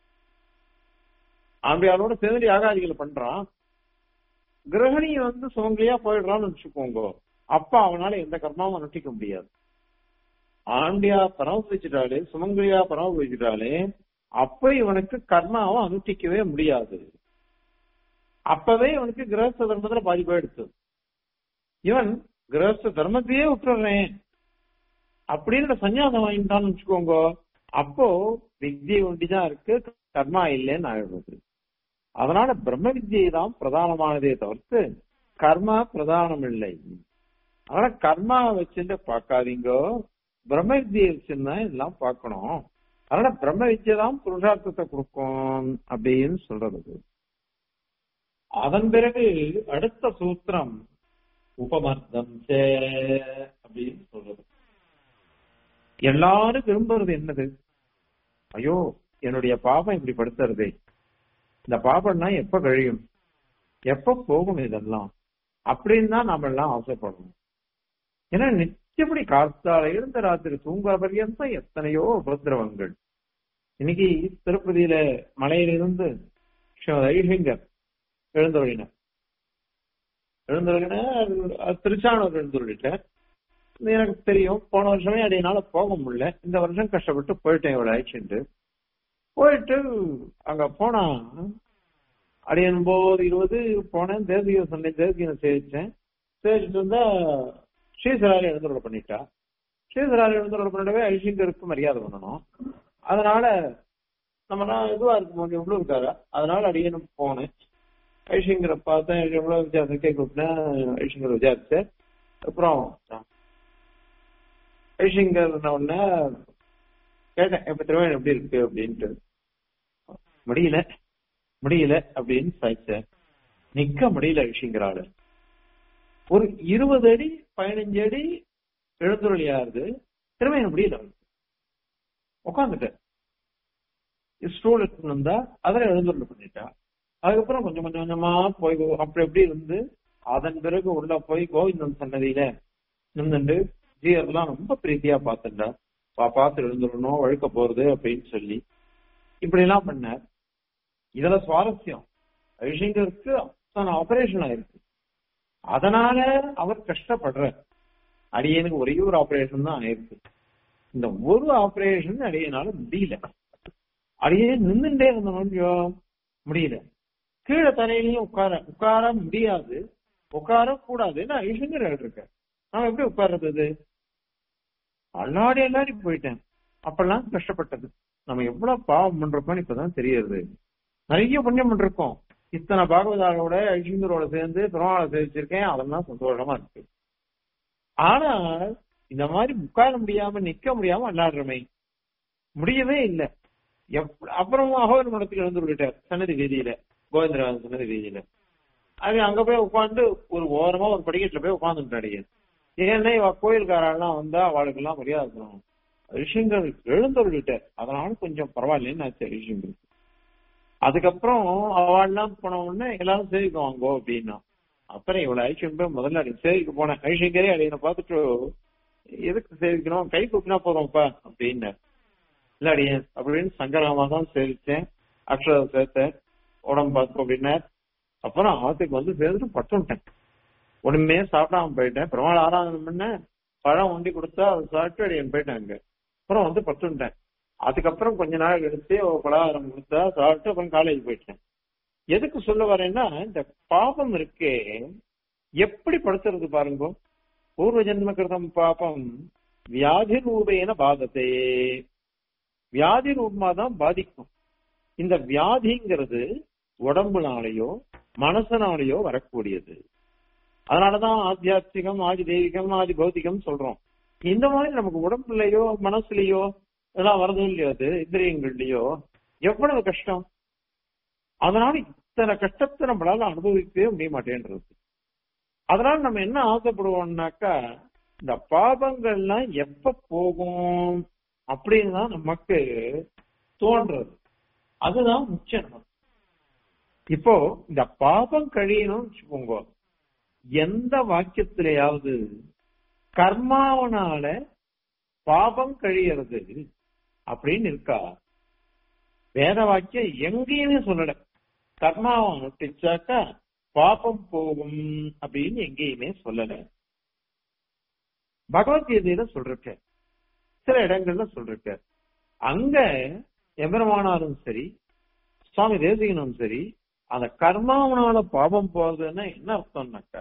ஆம்பியாரோட சேர்ந்து யாகாதிகளை பண்றான் கிரகணி வந்து சுமங்கலியா போயிடுறான்னு வச்சுக்கோங்க அப்ப அவனால எந்த கர்மாவும் அனுஷ்டிக்க முடியாது ஆண்டியா பரமபிச்சிட்டாலே சுமங்கலியா பரமபிச்சிட்டாலே அப்ப இவனுக்கு கர்மாவை அனுஷ்டிக்கவே முடியாது அப்பவே இவனுக்கு கிரகஸ்த தர்மத்துல பாதிப்பா எடுத்து இவன் கிரகஸ்த தர்மத்தையே விட்டுறேன் அப்படின்னு சன்னியாசம் வாங்கிட்டான்னு வச்சுக்கோங்க அப்போ வித்யை ஒண்டிதான் இருக்கு கர்மா இல்லைன்னு ஆயிடுறது அதனால பிரம்ம வித்யை தான் பிரதானமானதே தவிர்த்து கர்மா பிரதானம் இல்லை அதனால கர்மா வச்சுட்டு பார்க்காதீங்க பிரம்ம வித்யை வச்சுன்னா எல்லாம் பார்க்கணும் அதனால பிரம்ம வித்யை தான் புருஷார்த்தத்தை கொடுக்கும் அப்படின்னு சொல்றது அதன் பிறகு அடுத்த சூத்திரம் உபமர்த்தம் சே அப்படின்னு சொல்றது எல்லாரும் விரும்புறது என்னது ஐயோ என்னுடைய பாபம் இப்படி படுத்துறதே இந்த பாபம்னா எப்ப கழியும் எப்ப போகும் இதெல்லாம் அப்படின்னு தான் நாம எல்லாம் ஆசைப்படணும் ஏன்னா நிச்சயப்படி காத்தால இருந்த ராத்திரி தூங்குற பர்யந்தம் எத்தனையோ உபதிரவங்கள் இன்னைக்கு திருப்பதியில மலையிலிருந்து ஐஹிங்கர் எழுந்தொழினர் எழுந்தொழினர் திருச்சானூர் எழுந்தொழிட்டார் இது எனக்கு தெரியும் போன வருஷமே அடையினால போக முடியல இந்த வருஷம் கஷ்டப்பட்டு போயிட்டேன் இவ்வளவு ஆக்சிடென்ட் போயிட்டு அங்க போனா அடி ஒன்பது இருபது போனேன் தேசிக சொன்னேன் தேசிக சேவிச்சேன் சேவிச்சுட்டு இருந்தா ஸ்ரீசராரி எழுந்துள்ள பண்ணிட்டா ஸ்ரீசராரி எழுந்துள்ள பண்ணிடவே ஐசிங்கருக்கு மரியாதை பண்ணணும் அதனால நம்ம நான் இதுவா இருக்கும் போது எவ்வளவு இருக்காரா அதனால அடியனும் போனேன் ஐஷிங்கரை பார்த்தேன் எவ்வளவு விசாரிச்சு கேட்க விட்டேன் ஐஷிங்கர் விசாரிச்சேன் அப்புறம் ஐஷிங்கர் உடனே கேட்டேன் எப்ப திருவண்ணம் எப்படி இருக்கு அப்படின்ட்டு முடியல முடியல அப்படின்னு சாய்ச்சேன் நிக்க முடியல ஐஷிங்கரால ஒரு இருபது அடி பதினஞ்சு அடி எழுந்துருளியாருது திரும்ப முடியல உட்காந்துட்டேன் ஸ்டூல் எடுத்துட்டு வந்தா அதில் எழுந்துள்ள பண்ணிட்டா அதுக்கப்புறம் கொஞ்சம் கொஞ்சம் கொஞ்சமா போய் அப்படி எப்படி இருந்து அதன் பிறகு உள்ள போய் கோவிந்தன் சன்னதியில நின்றுட்டு ஜீயர்லாம் ரொம்ப பிரீத்தியா பார்த்துட்டா பா பார்த்து எழுந்துடணும் வழுக்க போறது அப்படின்னு சொல்லி இப்படி எல்லாம் பண்ணார் இதுல சுவாரஸ்யம் ஐஷங்கருக்கு அத்தனை ஆபரேஷன் ஆயிருக்கு அதனால அவர் கஷ்டப்படுறார் அடியனுக்கு ஒரே ஒரு ஆபரேஷன் தான் ஆயிருக்கு இந்த ஒரு ஆபரேஷன் அடியனால முடியல அடியே நின்றுட்டே இருந்தோம் முடியல கீழே தலையிலையும் உட்கார உட்கார முடியாது உட்கார கூடாது ஏன்னா ஐஷங்கர் இருக்க நான் எப்படி உட்கார்றது இது அல்லாடி அல்லாடி போயிட்டேன் அப்பெல்லாம் கஷ்டப்பட்டது நம்ம எவ்வளவு பாவம் பண்றோம்னு இப்பதான் தெரியுது நிறைய புண்ணியம் பண்ணிருக்கோம் இத்தனை பாகவதாரோட ஐஷங்கரோட சேர்ந்து பெருமாளை சேவிச்சிருக்கேன் அதெல்லாம் சந்தோஷமா இருக்கு ஆனா இந்த மாதிரி உட்கார முடியாம நிக்க முடியாம அல்லாடுறமே முடியவே இல்லை அப்புறம் அகோதர மடத்துக்கு எழுந்து விட்டார் சன்னதி வீதியில கோவிந்தராஜன் சன்னதி வீதியில அது அங்க போய் உட்காந்து ஒரு ஓரமா ஒரு படிக்கட்டுல போய் உட்காந்துட்டாடி ஏன்னா இவ கோயில்காரெல்லாம் வந்தா அவளுக்கு எல்லாம் மரியாதை இருக்கணும் விஷயங்கள் எழுந்தொருட்டார் அதனால கொஞ்சம் பரவாயில்லன்னு ஆச்சு விஷயங்கள் அதுக்கப்புறம் அவள்லாம் போன உடனே எல்லாரும் சேவிக்குவாங்கோ அப்படின்னா அப்புறம் இவ்வளவு ஐஷன் போய் முதல்ல அடி சேவிக்க போனேன் ஐஷங்கரே அடியனை பார்த்துட்டு எதுக்கு சேவிக்கணும் கை குப்பினா போதும்ப்பா அப்படின்னு இல்ல அடியன் அப்படின்னு சங்கரமா தான் சேவிச்சேன் அக்ஷர சேர்த்தேன் உடம்பு பார்த்தோம் அப்படின்னார் அப்புறம் ஆத்துக்கு வந்து சேர்ந்துட்டு பட்டுட்டேன் ஒண்ணுமே சாப்பிடாம போயிட்டேன் பெருமாள் ஆராதனை பண்ண பழம் ஒண்டி கொடுத்தா அதை சாப்பிட்டு அடியன் போயிட்டாங்க அப்புறம் வந்து பட்டுட்டேன் அதுக்கப்புறம் கொஞ்ச நாள் கழிச்சு பலகாரம் கொடுத்தா சாப்பிட்டு அப்புறம் காலேஜ் போயிட்டேன் எதுக்கு சொல்ல வரேன்னா இந்த பாபம் இருக்கே எப்படி படுத்துறது பாருங்க பூர்வ ஜென்ம கிருதம் பாபம் வியாதி ரூபேன பாதத்தே வியாதி ரூபமா தான் பாதிக்கும் இந்த வியாதிங்கிறது உடம்புனாலேயோ மனசனாலேயோ வரக்கூடியது அதனாலதான் ஆத்தியாத்மிகம் ஆதி தெய்வீகம் ஆதி பௌத்திகம் சொல்றோம் இந்த மாதிரி நமக்கு உடம்புலயோ மனசுலயோ இதெல்லாம் வரதும் இல்லையோ அது இந்திரியங்கள்லயோ எவ்வளவு கஷ்டம் அதனால இத்தனை கஷ்டத்தை நம்மளால அனுபவிக்கவே முடிய மாட்டேன்றது அதனால நம்ம என்ன ஆசைப்படுவோம்னாக்கா இந்த பாபங்கள்லாம் எப்ப போகும் அப்படின்னு தான் நமக்கு தோன்றது அதுதான் முக்கியம் நமக்கு இப்போ இந்த பாபம் கழியணும்னு வச்சுக்கோங்க எந்த வாக்கியத்திலேயாவது கர்மாவனால பாபம் கழியறது அப்படின்னு இருக்கா வேத வாக்கியம் எங்கேயுமே சொல்லல கர்மாவை அனுஷ்டிச்சாக்கா பாபம் போகும் அப்படின்னு எங்கேயுமே சொல்லல பகவத்கீதையில சொல்றக்க சில இடங்கள்ல சொல்றக்க அங்க எம்பெருமானாரும் சரி சுவாமி தேசிகனும் சரி அந்த கர்மாவனால பாபம் போகுதுன்னா என்ன அர்த்தம்னாக்கா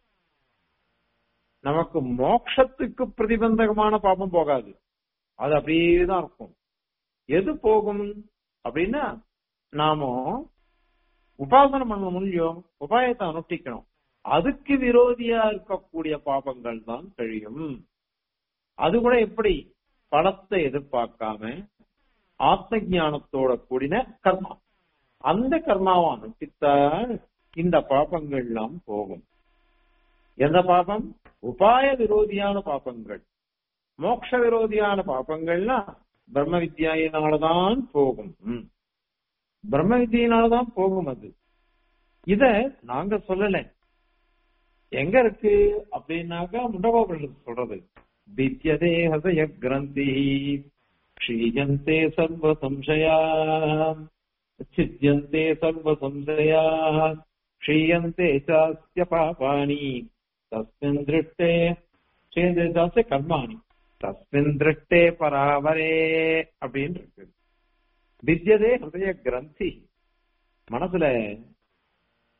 நமக்கு மோட்சத்துக்கு பிரதிபந்தகமான பாபம் போகாது அது அப்படியே தான் இருக்கும் எது போகும் அப்படின்னா நாம உபாசனம் பண்ண முடியும் உபாயத்தை அனுஷ்டிக்கணும் அதுக்கு விரோதியா இருக்கக்கூடிய பாபங்கள் தான் கழியும் அது கூட எப்படி பணத்தை எதிர்பார்க்காம ஆத்ம ஞானத்தோட கூடின கர்மா அந்த கர்மாவை அனுஷ்டித்தால் இந்த பாபங்கள் எல்லாம் போகும் எந்த பாபம் உபாய விரோதியான பாபங்கள் மோட்ச விரோதியான பாபங்கள்லாம் பிரம்ம வித்யாயினாலதான் போகும் பிரம்ம வித்தியினாலதான் போகும் அது இத நாங்க சொல்லல எங்க இருக்கு அப்படின்னாக்கா முண்டகோபுரம் சொல்றது வித்யதே ஹதய கிரந்தி க்ஷீயந்தே சர்வ சம்சயா சித்தியந்தே சர்வ சம்சயா க்ஷீயந்தே சாஸ்ய பாபானி தஸ்மின் திருஷ்டே சேந்திரதாச கர்மாணி தஸ்மின் திருஷ்டே பராவரே அப்படின்னு இருக்கு வித்யதே ஹிருதய கிரந்தி மனசுல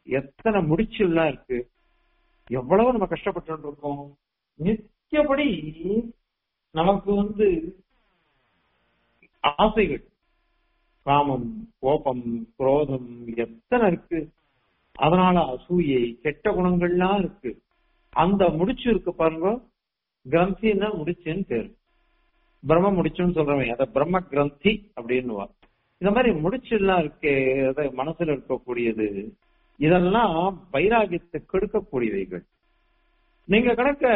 எத்தனை முடிச்சுலாம் இருக்கு எவ்வளவு நம்ம கஷ்டப்பட்டு இருக்கோம் நித்தியபடி நமக்கு வந்து ஆசைகள் காமம் கோபம் குரோதம் எத்தனை இருக்கு அதனால அசூயை கெட்ட குணங்கள்லாம் இருக்கு அந்த முடிச்சு இருக்கு பாருங்க கிரந்தின்னா முடிச்சுன்னு பேரு பிரம்ம முடிச்சுன்னு சொல்றவன் அத பிரம்ம கிரந்தி அப்படின்னு இந்த மாதிரி முடிச்செல்லாம் இருக்கே அத மனசுல இருக்கக்கூடியது இதெல்லாம் வைராகியத்தை கெடுக்கக்கூடியவைகள் நீங்க கணக்க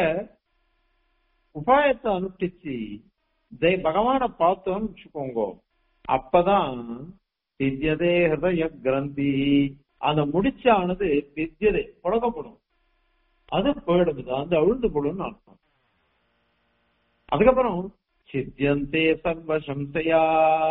உபாயத்தை அனுஷ்டிச்சு ஜெய் பகவான பார்த்தோம்னு வச்சுக்கோங்க அப்பதான் வித்யதே ஹிருதய கிரந்தி அந்த முடிச்சானது வித்யதே புழகப்படும் அது போயிடுது அந்த அழுந்து போடும்னு அர்த்தம் அதுக்கப்புறம் சித்தியந்தே சர்வ சம்சயா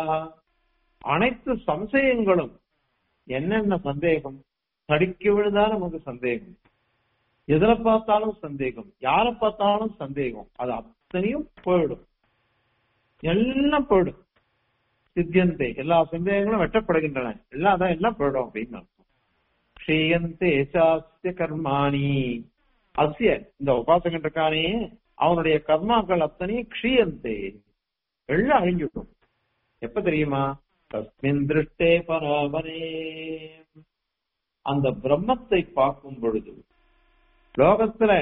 அனைத்து சம்சயங்களும் என்னென்ன சந்தேகம் தடிக்க விழுதா நமக்கு சந்தேகம் எதுல பார்த்தாலும் சந்தேகம் யார பார்த்தாலும் சந்தேகம் அது அத்தனையும் போயிடும் எல்லாம் போயிடும் சித்தியந்தே எல்லா சந்தேகங்களும் வெட்டப்படுகின்றன எல்லாம் அதான் எல்லாம் போயிடும் அப்படின்னு அர்த்தம் ஸ்ரீயந்தே சாஸ்திய கர்மாணி அசிய இந்த உபாசகன் இருக்கானே அவனுடைய கர்மாக்கள் அத்தனையும் க்ஷீயந்தே எல்லாம் அழிஞ்சுட்டும் எப்ப தெரியுமா தஸ்மின் திருஷ்டே பராமரே அந்த பிரம்மத்தை பார்க்கும் பொழுது லோகத்துல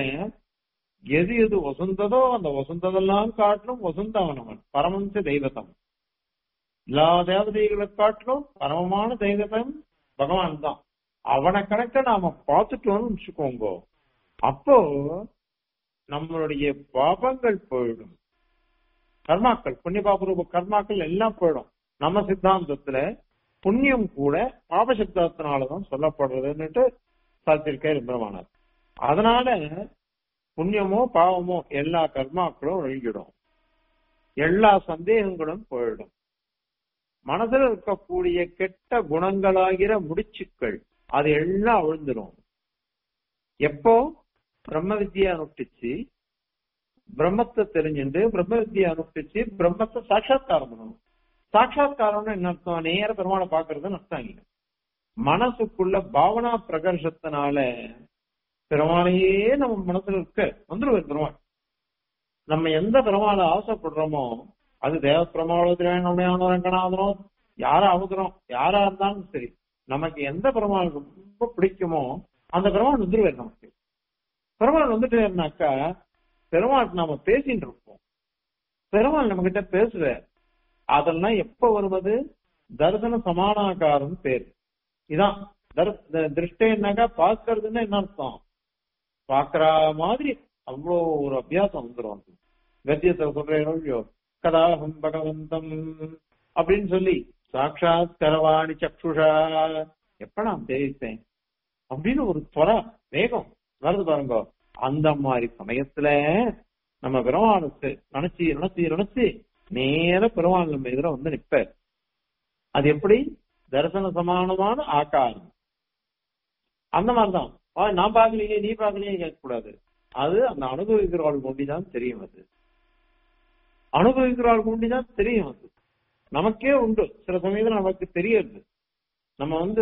எது எது வசந்ததோ அந்த வசந்ததெல்லாம் காட்டிலும் வசந்தவனவன் பரமஞ்ச தெய்வத்தம் எல்லா தேவதைகளை காட்டிலும் பரமமான தெய்வத்தம் பகவான் தான் அவனை கணக்க நாம பார்த்துட்டோம்னு வச்சுக்கோங்க அப்போ நம்மளுடைய பாபங்கள் போயிடும் கர்மாக்கள் புண்ணிய பாபரூப கர்மாக்கள் எல்லாம் போயிடும் நம்ம சித்தாந்தத்துல புண்ணியம் கூட பாப சித்தாந்தத்தினாலதான் சொல்லப்படுறதுன்னுட்டு சாத்திருக்காரு பிரமாணர் அதனால புண்ணியமோ பாவமோ எல்லா கர்மாக்களும் ஒழுங்கிடும் எல்லா சந்தேகங்களும் போயிடும் மனதில் இருக்கக்கூடிய கெட்ட குணங்களாகிற முடிச்சுக்கள் அது எல்லாம் அழுந்துடும் எப்போ பிரம்ம வித்யா அனுஷ்டிச்சு பிரம்மத்தை தெரிஞ்சுட்டு பிரம்ம வித்யா அனுஷ்டிச்சு பிரம்மத்தை சாட்சாத்காரம் பண்ணணும் சாட்சாத்காரம்னு என்ன அர்த்தம் நேர பெருமாளை பாக்குறதுன்னு அர்த்தம் இல்லை மனசுக்குள்ள பாவனா பிரகர்ஷத்தினால பெருமாளையே நம்ம மனசுல இருக்க வந்துருவார் பெருமாள் நம்ம எந்த பெருமாளை ஆசைப்படுறோமோ அது தேவ பிரமாணத்தினானோ ரங்கநாதனோ யாரா அவசரம் யாரா இருந்தாலும் சரி நமக்கு எந்த பெருமாள் ரொம்ப பிடிக்குமோ அந்த பெருமாள் வந்துருவார் நமக்கு பெருமாள் வந்துட்டாருனாக்கா பெருமாள் நாம பேசிட்டு இருப்போம் பெருமாள் நம்ம கிட்ட பேசுவார் அதெல்லாம் எப்ப வருவது தரிசன சமானாகாரம் பேர் இதான் திருஷ்டேன்னாக்கா பாக்குறதுன்னா என்ன அர்த்தம் பாக்குற மாதிரி அவ்வளோ ஒரு அபியாசம் வந்துடும் கத்தியத்தை சொல்றேன் கதாஹம் பகவந்தம் அப்படின்னு சொல்லி சாட்சாத் கரவாணி சக்ஷுஷா எப்ப நான் பேசித்தேன் அப்படின்னு ஒரு துவர வேகம் வருது பாருங்க அந்த மாதிரி சமயத்துல நம்ம பெருமானுக்கு நினைச்சு நினைச்சு நினைச்சு நேர பெருமாள் நம்ம எதிர வந்து நிப்ப அது எப்படி தரிசன சமானமான ஆக்காரம் அந்த மாதிரிதான் நான் பாக்கலையே நீ பாக்கலையே கேட்கக்கூடாது அது அந்த அனுபவிக்கிறவாள் கொண்டிதான் தெரியும் அது அனுபவிக்கிறவாள் கொண்டிதான் தெரியும் அது நமக்கே உண்டு சில சமயத்துல நமக்கு தெரியாது நம்ம வந்து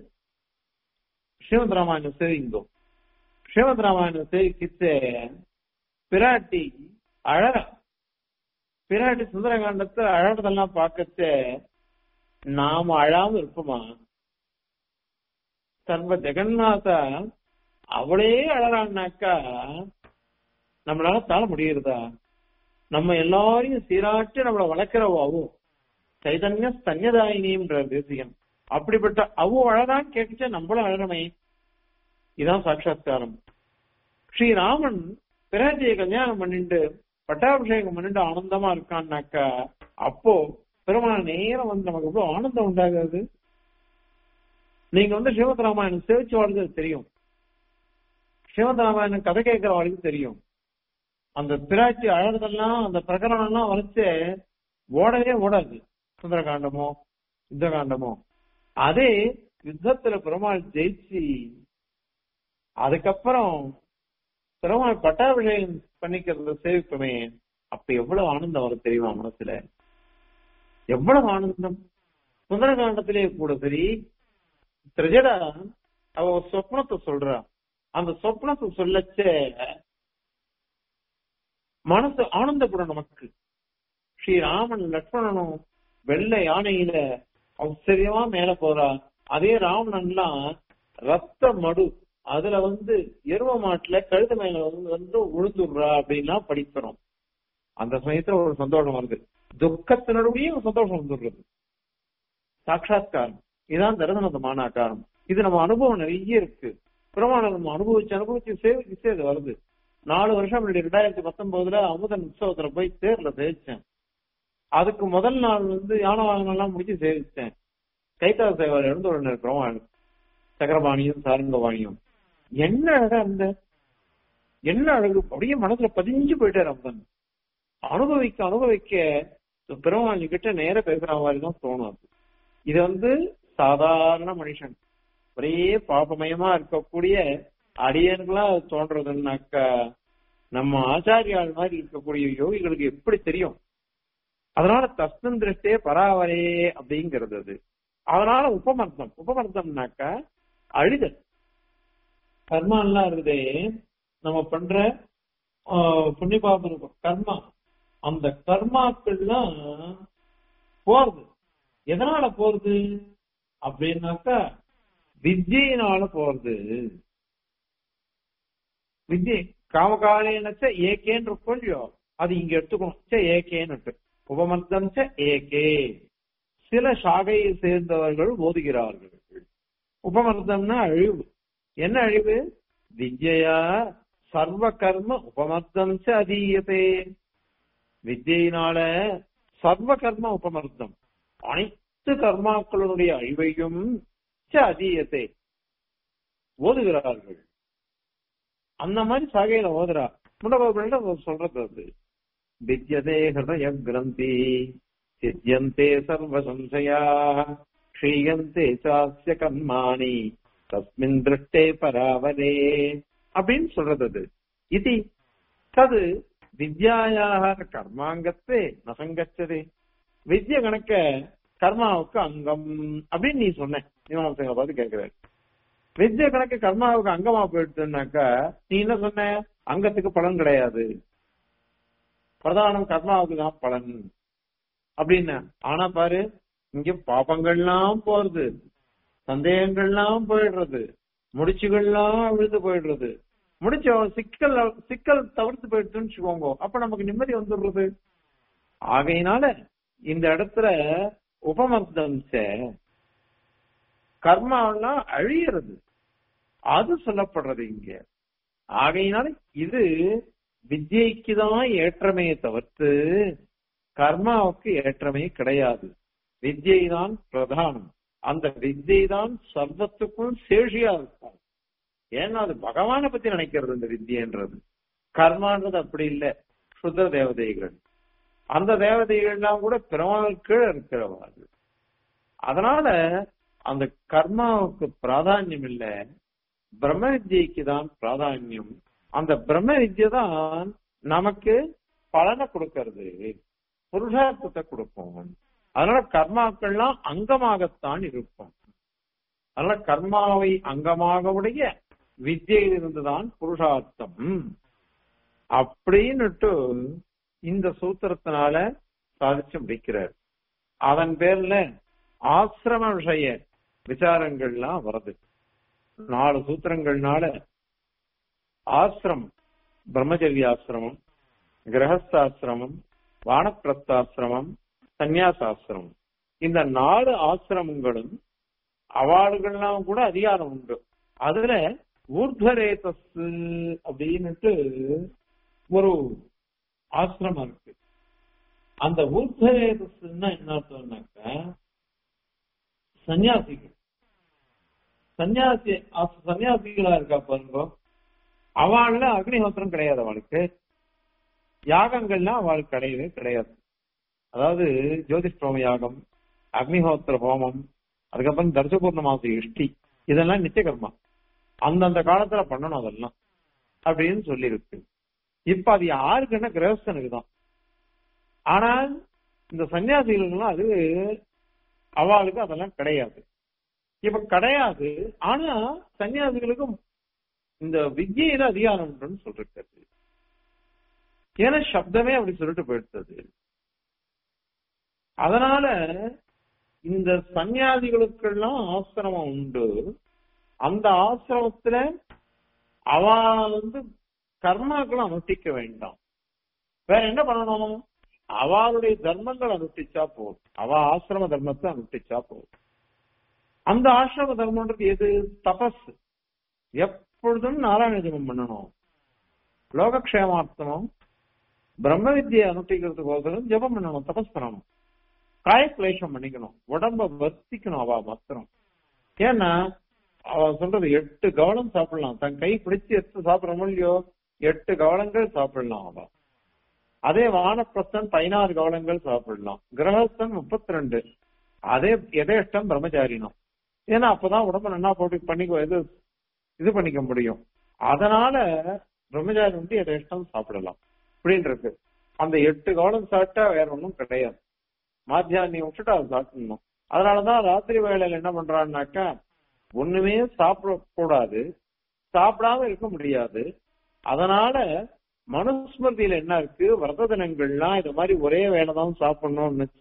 ஸ்ரீமத் ராமாயணம் சேவிங்கோம் ஸ்ரீமத் ராமாயணம் சேவிக்கிச்சே பிராட்டி அழ பிராட்டி சுந்தரகாண்டத்தை அழறதெல்லாம் பார்க்கச்சே நாம அழாம இருப்போமா சர்வ ஜெகநாதா அவளே அழறான்னாக்கா நம்மளால தாழ முடியுறதா நம்ம எல்லாரையும் சீராட்டி நம்மளை வளர்க்கிறவாவும் சைதன்ய ஸ்தன்யதாயினின்ற தேசியம் அப்படிப்பட்ட அவு அழகான்னு கேட்டுச்சா நம்மளும் அழறமே இதான் சாட்சாத்காரம் ஸ்ரீராமன் பிராட்டியை கல்யாணம் பண்ணிட்டு பட்டாபிஷேகம் பண்ணிட்டு ஆனந்தமா இருக்கான்னாக்கா அப்போ பெருமாள் நேரம் வந்து நமக்கு எவ்வளவு ஆனந்தம் உண்டாகாது நீங்க வந்து சிவத் ராமாயணம் சேவிச்சு வாழ்றது தெரியும் சிவத் ராமாயணம் கதை கேட்கிற வாழ்க்கை தெரியும் அந்த பிராட்சி அழகதெல்லாம் அந்த பிரகரணம் எல்லாம் வரைச்சு ஓடவே ஓடாது சுந்தரகாண்டமோ யுத்த காண்டமோ அதே யுத்தத்துல பெருமாள் ஜெயிச்சு அதுக்கப்புறம் பெருமாள் பட்டாபிஷேகம் பண்ணிக்கிறத சேவிப்போமே அப்ப எவ்வளவு ஆனந்தம் வரும் தெரியுமா மனசுல எவ்வளவு ஆனந்தம் சுந்தரகாண்டத்திலே கூட சரி திரிஜடா அவ ஒரு சொப்னத்தை சொல்றா அந்த சொப்னத்தை சொல்லச்சே மனசு ஆனந்தப்படும் நமக்கு ஸ்ரீராமன் லட்சுமணனும் வெள்ளை யானையில ஆச்சரியமா மேல போறா அதே ராவணன்லாம் ரத்த மடு அதுல வந்து எருவ மாட்டுல கழுத மேல வந்து வந்து உழுந்துடுறா அப்படின்லாம் படிக்கிறோம் அந்த சமயத்துல ஒரு சந்தோஷம் வருது துக்கத்தினருடைய ஒரு சந்தோஷம் வந்துடுறது சாட்சாத்காரம் இதுதான் தரிசனத்தமான ஆக்காரம் இது நம்ம அனுபவம் நிறைய இருக்கு பிரமாணம் நம்ம அனுபவிச்சு அனுபவிச்சு சேவிச்சு சேது வருது நாலு வருஷம் முன்னாடி ரெண்டாயிரத்தி பத்தொன்பதுல அமுதன் உற்சவத்துல போய் தேர்ல சேவிச்சேன் அதுக்கு முதல் நாள் வந்து யானை வாகனம் எல்லாம் முடிச்சு சேவிச்சேன் கைத்தா சேவர் இருந்து ஒன்று இருக்கிறோம் சக்கரபாணியும் சாரங்கபாணியும் என்ன அழகா இருந்த என்ன அழகு அப்படியே மனசுல பதிஞ்சு போயிட்டாரு அமுதன் அனுபவிக்க அனுபவிக்க பெருமாள் கிட்ட நேர பேசுற மாதிரி தான் தோணும் அது இது வந்து சாதாரண மனுஷன் ஒரே பாபமயமா இருக்கக்கூடிய அடியன்களா தோன்றதுன்னாக்கா நம்ம ஆச்சாரியால் மாதிரி இருக்கக்கூடிய யோகிகளுக்கு எப்படி தெரியும் அதனால தஸ்மின் திருஷ்டே பராவரே அப்படிங்கிறது அது அதனால உபமர்த்தம் உபமர்த்தம்னாக்கா அழிதல் கர்மாலாம் இருக்குதே நம்ம பண்ற புண்ணிய பாபம் கர்மா அந்த கர்மாக்கள்லாம் போறது எதனால போறது அப்படின்னாக்கா வித்யினால போறது வித்யை காமகாலேனச்ச ஏகேன்னு இருக்கும் இல்லையோ அது இங்க எடுத்துக்கணும் சே ஏகேன்னு உபமர்த்தம் ச ஏகே சில சாகையை சேர்ந்தவர்கள் ஓதுகிறார்கள் உபமர்த்தம்னா அழிவு என்ன அழிவு வித்யா சர்வ கர்ம உபமர்த்தம் ச அதீயதே வித்யினால சர்வ கர்ம உபமர்த்தம் அனைத்து கர்மாக்களுடைய அழிவையும் ச அதீயத்தை ஓதுகிறார்கள் அந்த மாதிரி சாகையில ஓதுறா முண்டபாபுரம் சொல்றது அது வித்யதே ஹிருதய கிரந்தி சித்தியந்தே சர்வ சம்சயா க்ஷீயந்தே சாஸ்ய கர்மாணி தஸ்மின் திருஷ்டே பராவரே அப்படின்னு சொல்றது அது இது தது வித்யாயாக கர்மாங்கத்தே நசங்கச்சதே வித்ய கணக்க கர்மாவுக்கு அங்கம் அப்படின்னு நீ சொன்ன மீமாசங்க பார்த்து கேட்கிறாரு வித்ய கணக்கு கர்மாவுக்கு அங்கமா போயிடுச்சுனாக்கா நீ என்ன சொன்ன அங்கத்துக்கு பலன் கிடையாது பிரதானம் கர்மாவுக்கு தான் பலன் அப்படின்னு ஆனா பாரு இங்க பாப்பங்கள்லாம் போறது சந்தேகங்கள்லாம் போயிடுறது முடிச்சுகள்லாம் விழுந்து போயிடுறது முடிச்ச சிக்கல் சிக்கல் தவிர்த்து போயிடுச்சுன்னு வச்சுக்கோங்க அப்ப நமக்கு நிம்மதி வந்துடுறது ஆகையினால இந்த இடத்துல உபமர்த்தம்ச கர்மாவெல்லாம் அழியறது அது சொல்லப்படுறது இங்க ஆகையினால இது வித்யைக்கு தான் ஏற்றமே தவிர்த்து கர்மாவுக்கு ஏற்றமே கிடையாது வித்யை தான் பிரதானம் அந்த வித்யை தான் சர்வத்துக்கும் சேஷியா இருக்கும் ஏன்னா அது பகவானை பத்தி நினைக்கிறது இந்த வித்யன்றது கர்மான்றது அப்படி இல்லை சுத்த தேவதைகள் அந்த தேவதைகள்லாம் கூட பிரமாவுக்கு கீழே இருக்கிறவார்கள் அதனால அந்த கர்மாவுக்கு பிராதானியம் இல்ல பிரம்ம வித்யைக்கு தான் பிராதானியம் அந்த பிரம்ம வித்யை தான் நமக்கு பலனை கொடுக்கறது புருஷார்த்தத்தை கொடுக்கும் அதனால கர்மாக்கள்லாம் அங்கமாகத்தான் இருக்கும் அதனால கர்மாவை அங்கமாக உடைய வித்தியிலிருந்துதான் புருஷார்த்தம் அப்படின்னுட்டு இந்த சூத்திரத்தினால சாதிச்சு முடிக்கிறார் அதன் பேர்ல ஆசிரம விஷய விசாரங்கள்லாம் வருது நாலு சூத்திரங்கள்னால ஆசிரமம் பிரம்மச்சரியாசிரமம் கிரகஸ்தாசிரமம் வானப்பிரஸ்தாசிரமம் சந்நியாசாசிரமம் இந்த நாலு ஆசிரமங்களும் அவார்டுகள்லாம் கூட அதிகாரம் உண்டு அதுல ஊர்தரேதஸ் அப்படின்னுட்டு ஒரு ஆசிரமம் இருக்கு அந்த ஊர்தரேதஸ்னா என்ன அர்த்தம்னாக்க சன்னியாசிகள் சன்னியாசி சன்னியாசிகளா இருக்கா பாருங்க அவள்ல அக்னிஹோத்திரம் கிடையாது அவளுக்கு யாகங்கள்லாம் அவளுக்கு கிடையவே கிடையாது அதாவது ஜோதிஷ்டோம யாகம் அக்னிஹோத்திர ஹோமம் அதுக்கப்புறம் தர்சபூர்ணமாச இஷ்டி இதெல்லாம் நித்திய கர்மா அந்தந்த காலத்துல பண்ணணும் அதெல்லாம் அப்படின்னு சொல்லியிருக்கு இப்ப அது யாருக்குன்னா கிரகஸ்தனுக்கு தான் ஆனால் இந்த சன்னியாசிகளுக்கெல்லாம் அது அவளுக்கு அதெல்லாம் கிடையாது இப்ப கிடையாது ஆனா சன்னியாசிகளுக்கும் இந்த வித்யில அதிகாரம் உண்டுன்னு சொல்றது ஏன்னா சப்தமே அப்படி சொல்லிட்டு போயிடுத்தது அதனால இந்த சன்னியாசிகளுக்கெல்லாம் ஆசிரமம் உண்டு அந்த ஆசிரமத்துல அவ வந்து கர்மாக்களை அனுஷ்டிக்க வேண்டாம் வேற என்ன பண்ணணும் அவளுடைய தர்மங்கள் அனுஷ்டிச்சா போதும் அவ ஆசிரம தர்மத்தை அனுஷ்டிச்சா போதும் அந்த ஆசிரம தர்மம்ன்றது எது தபஸ் எப்பொழுதும் நாராயண ஜபம் பண்ணணும் லோகக்ஷேமார்த்தனம் பிரம்ம வித்தியை அனுஷ்டிக்கிறதுக்கோசரம் ஜபம் பண்ணணும் தபஸ் பண்ணணும் காயக்லேஷம் பண்ணிக்கணும் உடம்ப வர்த்திக்கணும் அவ மாத்திரம் ஏன்னா அவ சொல்றது எட்டு கவனம் சாப்பிடலாம் தன் கை பிடிச்சு எடுத்து சாப்பிடறோமோ இல்லையோ எட்டு கவனங்கள் சாப்பிடலாம் அவ அதே வானப்பிரஸ்தன் பதினாறு கவனங்கள் சாப்பிடலாம் கிரகஸ்தன் முப்பத்தி ரெண்டு அதே எதேஷ்டம் பிரம்மச்சாரினம் ஏன்னா அப்பதான் உடம்ப நல்லா போட்டு பண்ணிக்க இது இது பண்ணிக்க முடியும் அதனால பிரம்மச்சாரி வந்து எதேஷ்டம் சாப்பிடலாம் அப்படின்னு இருக்கு அந்த எட்டு கவனம் சாப்பிட்டா வேற ஒன்றும் கிடையாது மாத்தியானியம் விட்டுட்டு அதை சாப்பிடணும் அதனாலதான் ராத்திரி வேளையில என்ன பண்றான்னாக்கா ஒண்ணுமே சாப்பிடக்கூடாது சாப்பிடாம இருக்க முடியாது அதனால மனுஸ்மிருதியில என்ன இருக்கு விரத தினங்கள்லாம் இது மாதிரி ஒரே வேலை தான் சாப்பிடணும்னு வச்ச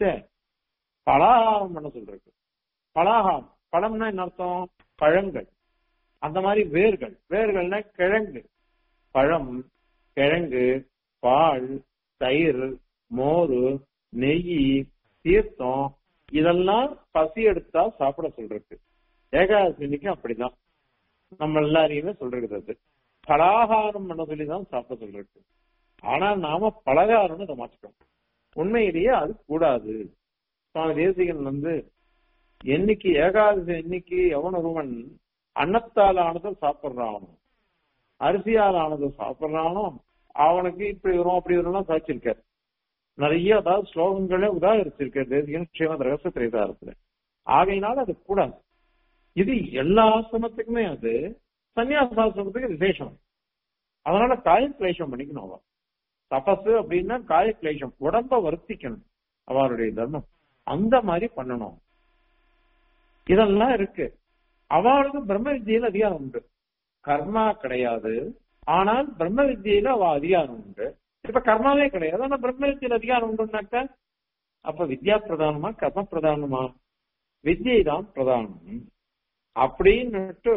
பலாகாரம் பண்ண சொல்றது பலாகாரம் பழம்னா என்ன அர்த்தம் பழங்கள் அந்த மாதிரி வேர்கள் வேர்கள்னா கிழங்கு பழம் கிழங்கு பால் தயிர் மோர் நெய் தீர்த்தம் இதெல்லாம் பசி எடுத்தா சாப்பிட சொல்றது ஏகாதசினிக்கு அப்படிதான் நம்ம எல்லாரையுமே சொல்றது அது பலாகாரம் பண்ண சொல்லி தான் சாப்பிட சொல்றது ஆனா நாம பலகாரம்னு இதை மாற்றிட்டோம் உண்மையிலேயே அது கூடாது சுவாமி தேசிகன் வந்து என்னைக்கு ஏகாதசி என்னைக்கு எவன் ஒருவன் அன்னத்தால் ஆனதை சாப்பிடுறானோ அரிசியால் ஆனதை சாப்பிடுறானோ அவனுக்கு இப்படி வரும் அப்படி வரும்லாம் சாட்சியிருக்காரு நிறைய அதாவது ஸ்லோகங்களே உதாகரிச்சிருக்காரு தேசிகன் ஸ்ரீமத் ரகசிய திரைதாரத்துல ஆகையினால அது கூடாது இது எல்லா ஆசிரமத்துக்குமே அது சன்னியாசாசிரமத்துக்கு விசேஷம் அதனால காய கிளேஷம் பண்ணிக்கணும் அவ தபசு அப்படின்னா காய கிளேஷம் உடம்ப வருத்திக்கணும் அவருடைய தர்மம் அந்த மாதிரி பண்ணணும் இதெல்லாம் இருக்கு அவளுக்கு பிரம்ம வித்தியில அதிகாரம் உண்டு கர்மா கிடையாது ஆனால் பிரம்ம வித்தியில அவ அதிகாரம் உண்டு இப்ப கர்மாவே கிடையாது ஆனா பிரம்ம வித்தியில அதிகாரம் உண்டுனாக்க அப்ப வித்யா பிரதானமா கர்ம பிரதானமா வித்யை தான் பிரதானம் அப்படின்னுட்டு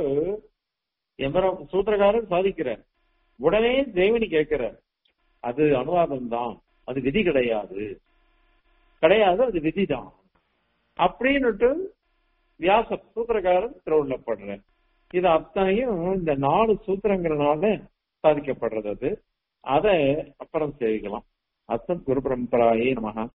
எம்பரம் சூத்திரக்காரர் சாதிக்கிறார் உடனே தேவனி கேட்கிறார் அது அனுவாதம் தான் அது விதி கிடையாது கிடையாது அது விதிதான் அப்படின்னுட்டு வியாச சூத்திரக்காரர் திருவுள்ளப்படுற இது அத்தனையும் இந்த நாலு சூத்திரங்கிறனால சாதிக்கப்படுறது அது அதை அப்புறம் சேவிக்கலாம் அத்தம் குரு பரம்பராயே நமகா